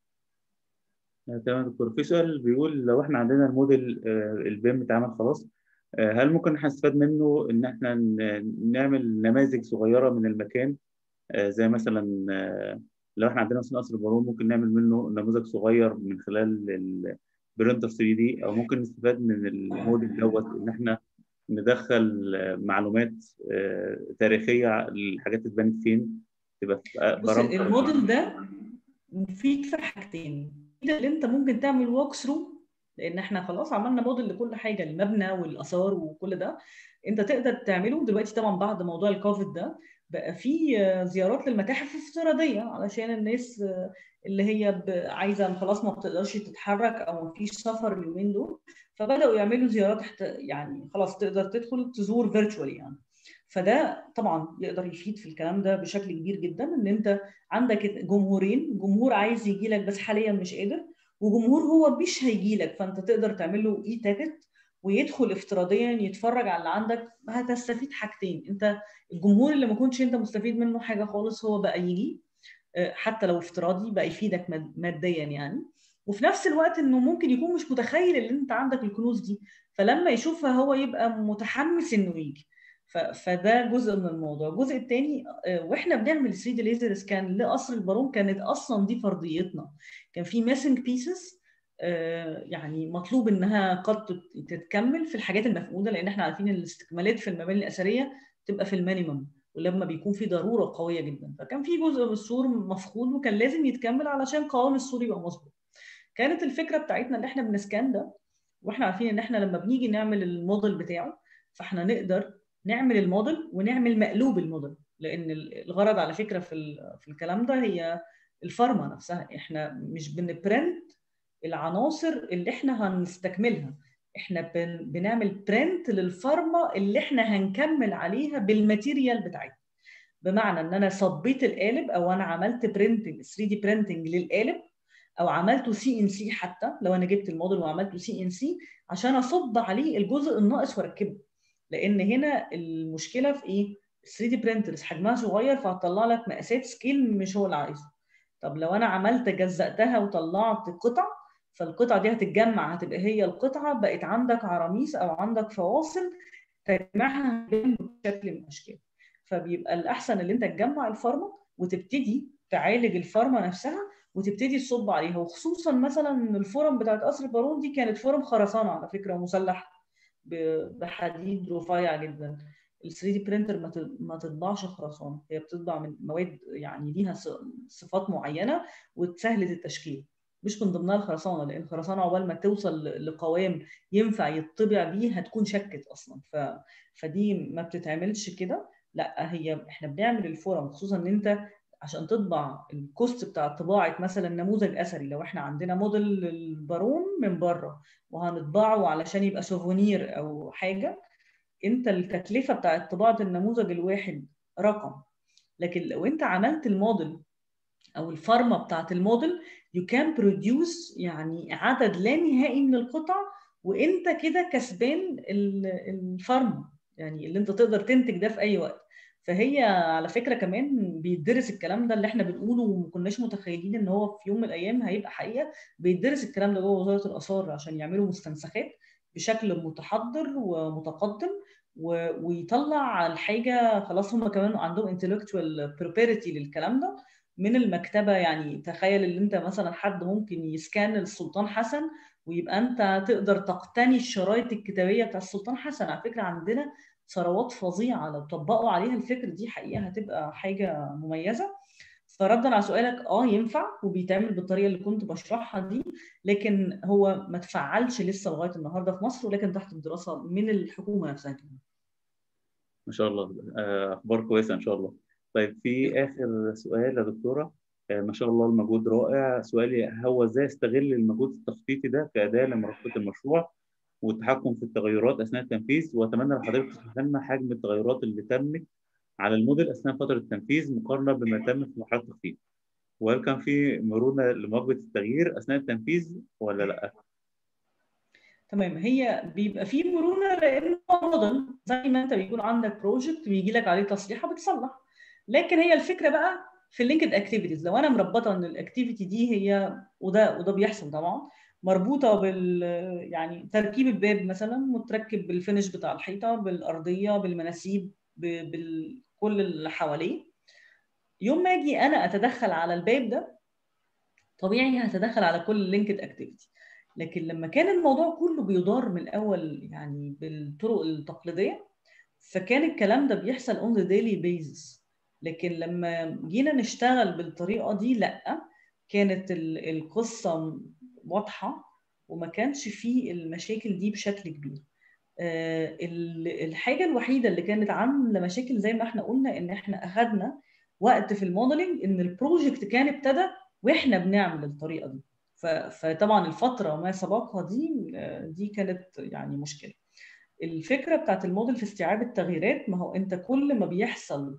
تمام دكتور في سؤال بيقول لو احنا عندنا الموديل البيم اتعمل خلاص هل ممكن احنا نستفاد منه ان احنا نعمل نماذج صغيره من المكان زي مثلا لو احنا عندنا مثلا قصر البارون ممكن نعمل منه نموذج صغير من خلال البرينتر 3 دي او ممكن نستفاد من الموديل دوت ان احنا ندخل معلومات تاريخيه الحاجات اتبنت فين تبقى في الموديل ده مفيد في حاجتين اللي انت ممكن تعمل ووك ثرو لان احنا خلاص عملنا موديل لكل حاجه المبنى والاثار وكل ده انت تقدر تعمله دلوقتي طبعا بعد موضوع الكوفيد ده بقى في زيارات للمتاحف افتراضيه علشان الناس اللي هي عايزه خلاص ما بتقدرش تتحرك او ما فيش سفر اليومين دول فبداوا يعملوا زيارات يعني خلاص تقدر تدخل تزور فيرتشوالي يعني فده طبعا يقدر يفيد في الكلام ده بشكل كبير جدا ان انت عندك جمهورين جمهور عايز يجي لك بس حاليا مش قادر وجمهور هو مش هيجي لك فانت تقدر تعمل له اي تاكت ويدخل افتراضيا يتفرج على اللي عندك هتستفيد حاجتين انت الجمهور اللي ما كنتش انت مستفيد منه حاجه خالص هو بقى يجي حتى لو افتراضي بقى يفيدك ماديا يعني وفي نفس الوقت انه ممكن يكون مش متخيل ان انت عندك الكنوز دي فلما يشوفها هو يبقى متحمس انه يجي فده جزء من الموضوع الجزء الثاني واحنا بنعمل 3 دي ليزر سكان لقصر البارون كانت اصلا دي فرضيتنا كان في ميسنج بيسز يعني مطلوب انها قد تتكمل في الحاجات المفقوده لان احنا عارفين الاستكمالات في المباني الاثريه تبقى في المينيمم ولما بيكون في ضروره قويه جدا فكان في جزء من السور مفقود وكان لازم يتكمل علشان قوام السور يبقى مظبوط كانت الفكره بتاعتنا اللي احنا بنسكان ده واحنا عارفين ان احنا لما بنيجي نعمل الموديل بتاعه فاحنا نقدر نعمل الموديل ونعمل مقلوب الموديل لان الغرض على فكره في في الكلام ده هي الفارما نفسها احنا مش بنبرنت العناصر اللي احنا هنستكملها احنا بن بنعمل برنت للفارما اللي احنا هنكمل عليها بالماتيريال بتاعتنا بمعنى ان انا صبيت القالب او انا عملت برينتنج 3 دي برينتنج للقالب او عملته سي ان سي حتى لو انا جبت الموديل وعملته سي ان سي عشان اصب عليه الجزء الناقص واركبه لان هنا المشكله في ايه 3 دي برينترز حجمها صغير فهتطلع لك مقاسات سكيل مش هو اللي عايزه طب لو انا عملت جزأتها وطلعت قطع فالقطعه دي هتتجمع هتبقى هي القطعه بقت عندك عراميس او عندك فواصل تجمعها بشكل من الاشكال فبيبقى الاحسن اللي انت تجمع الفارما وتبتدي تعالج الفارما نفسها وتبتدي تصب عليها وخصوصا مثلا الفورم بتاعت قصر البارون دي كانت فورم خرسانه على فكره مسلح بحديد رفيع جدا ال 3 دي برينتر ما تطبعش خرسانه هي بتطبع من مواد يعني ليها صفات معينه وتسهل التشكيل مش من ضمنها الخرسانه لان الخرسانه عقبال ما توصل لقوام ينفع يطبع بيه هتكون شكت اصلا ف... فدي ما بتتعملش كده لا هي احنا بنعمل الفورم خصوصا ان انت عشان تطبع الكوست بتاع طباعه مثلا نموذج اثري لو احنا عندنا موديل البارون من بره وهنطبعه علشان يبقى سوفونير او حاجه انت التكلفه بتاعت طباعه النموذج الواحد رقم لكن لو انت عملت الموديل او الفارما بتاعت الموديل you can produce يعني عدد لا نهائي من القطع وانت كده كسبان الفارما يعني اللي انت تقدر تنتج ده في اي وقت فهي على فكره كمان بيدرس الكلام ده اللي احنا بنقوله وما كناش متخيلين ان هو في يوم من الايام هيبقى حقيقه بيدرس الكلام ده جوه وزاره الاثار عشان يعملوا مستنسخات بشكل متحضر ومتقدم ويطلع الحاجه خلاص هم كمان عندهم intellectual property للكلام ده من المكتبه يعني تخيل ان انت مثلا حد ممكن يسكان السلطان حسن ويبقى انت تقدر تقتني الشرايط الكتابيه بتاع السلطان حسن على فكره عندنا ثروات فظيعه لو طبقوا عليها الفكره دي حقيقه هتبقى حاجه مميزه فردا على سؤالك اه ينفع وبيتعمل بالطريقه اللي كنت بشرحها دي لكن هو ما تفعلش لسه لغايه النهارده في مصر ولكن تحت الدراسه من الحكومه نفسها كمان. ما شاء الله اخبار كويسه ان شاء الله. طيب في اخر سؤال يا دكتوره ما شاء الله المجهود رائع سؤالي هو ازاي استغل المجهود التخطيطي ده كاداه لمراقبه المشروع والتحكم في التغيرات اثناء التنفيذ واتمنى لو حضرتك تشرح لنا حجم التغيرات اللي تمت على الموديل اثناء فتره التنفيذ مقارنه بما تم في مرحله التخطيط وهل كان في مرونه لمواجهه التغيير اثناء التنفيذ ولا لا؟ تمام هي بيبقى في مرونه لان موديل زي ما انت بيكون عندك بروجكت بيجي لك عليه تصليحه بتصلح لكن هي الفكره بقى في اللينكد اكتيفيتيز لو انا مربطه ان الاكتيفيتي دي هي وده وده بيحصل طبعا مربوطه بال يعني تركيب الباب مثلا متركب بالفينش بتاع الحيطه بالارضيه بالمناسيب بكل اللي حواليه يوم ما اجي انا اتدخل على الباب ده طبيعي هتدخل على كل اللينكد اكتيفيتي لكن لما كان الموضوع كله بيدار من الاول يعني بالطرق التقليديه فكان الكلام ده بيحصل اون ذا ديلي بيزس لكن لما جينا نشتغل بالطريقه دي لا كانت القصه واضحه وما كانش فيه المشاكل دي بشكل كبير الحاجه الوحيده اللي كانت عامله مشاكل زي ما احنا قلنا ان احنا اخذنا وقت في الموديلنج ان البروجكت كان ابتدى واحنا بنعمل الطريقه دي فطبعا الفتره وما سبقها دي دي كانت يعني مشكله الفكره بتاعت الموديل في استيعاب التغييرات ما هو انت كل ما بيحصل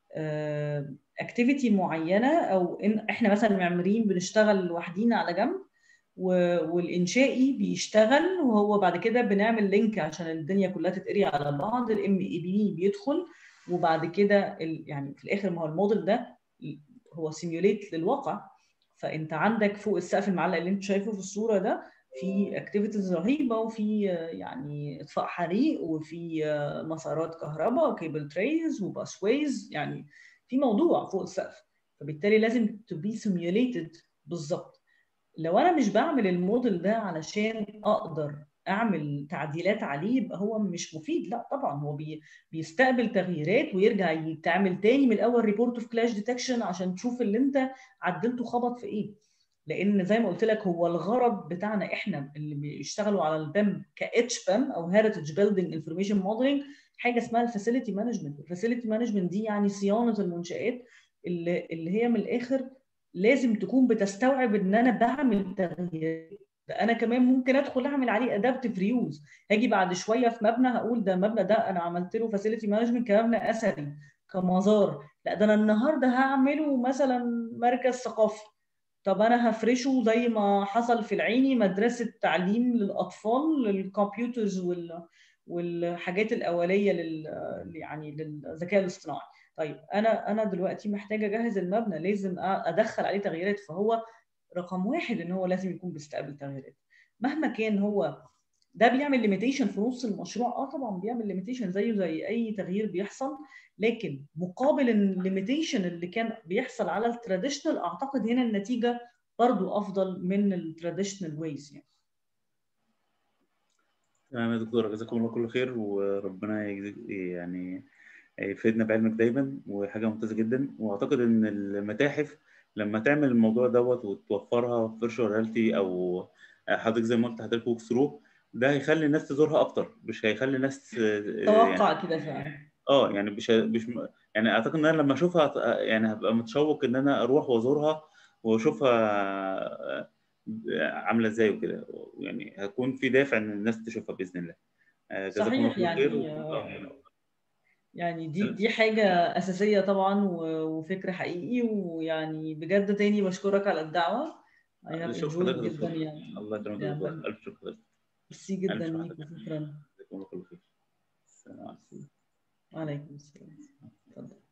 اكتيفيتي معينه او إن احنا مثلا معماريين بنشتغل لوحدينا على جنب والانشائي بيشتغل وهو بعد كده بنعمل لينك عشان الدنيا كلها تتقري على بعض الام اي بي بيدخل وبعد كده يعني في الاخر ما هو الموديل ده هو سيميوليت للواقع فانت عندك فوق السقف المعلق اللي انت شايفه في الصوره ده في اكتيفيتيز رهيبه وفي يعني اطفاء حريق وفي مسارات كهرباء وكيبل تريز وباس ويز يعني في موضوع فوق السقف فبالتالي لازم تو بي سيميوليتد بالظبط لو انا مش بعمل الموديل ده علشان اقدر اعمل تعديلات عليه يبقى هو مش مفيد لا طبعا هو بي بيستقبل تغييرات ويرجع يتعمل تاني من الاول ريبورت اوف كلاش ديتكشن عشان تشوف اللي انت عدلته خبط في ايه لان زي ما قلت لك هو الغرض بتاعنا احنا اللي بيشتغلوا على البيم كاتش بيم او هيريتج بيلدينج انفورميشن موديلنج حاجه اسمها الفاسيلتي مانجمنت الفاسيلتي مانجمنت دي يعني صيانه المنشات اللي, اللي هي من الاخر لازم تكون بتستوعب ان انا بعمل تغييرات ده انا كمان ممكن ادخل اعمل عليه ادابتيف ريوز هاجي بعد شويه في مبنى هقول ده المبنى ده انا عملت له فاسيلتي مانجمنت كمبنى اثري كمزار لا ده انا النهارده هعمله مثلا مركز ثقافي طب انا هفرشه زي ما حصل في العيني مدرسه تعليم للاطفال للكمبيوترز وال والحاجات الاوليه لل يعني للذكاء الاصطناعي طيب انا انا دلوقتي محتاجه اجهز المبنى لازم ادخل عليه تغييرات فهو رقم واحد ان هو لازم يكون بيستقبل تغييرات مهما كان هو ده بيعمل ليميتيشن في نص المشروع اه طبعا بيعمل ليميتيشن زيه زي اي تغيير بيحصل لكن مقابل الليميتيشن اللي كان بيحصل على التراديشنال اعتقد هنا النتيجه برضو افضل من التراديشنال ويز يعني تمام يا دكتوره جزاكم الله كل خير وربنا يجزيك يعني يفيدنا بعلمك دايما وحاجه ممتازه جدا واعتقد ان المتاحف لما تعمل الموضوع دوت وتوفرها في فيرتشوال رياليتي او حضرتك زي ما قلت حضرتك ووك ثرو ده هيخلي الناس تزورها اكتر مش هيخلي الناس توقع يعني كده فعلا اه يعني مش مش يعني اعتقد ان انا لما اشوفها يعني هبقى متشوق ان انا اروح وازورها واشوفها عامله ازاي وكده يعني هيكون في دافع ان الناس تشوفها باذن الله صحيح يعني يعني دي دي حاجة أساسية طبعا وفكر حقيقي ويعني بجد تاني بشكرك على الدعوة شكرا جدا يعني الله يكرمك ألف شكر ميرسي جدا ليك شكرا جزاكم الله كل خير وعليكم السلام اتفضل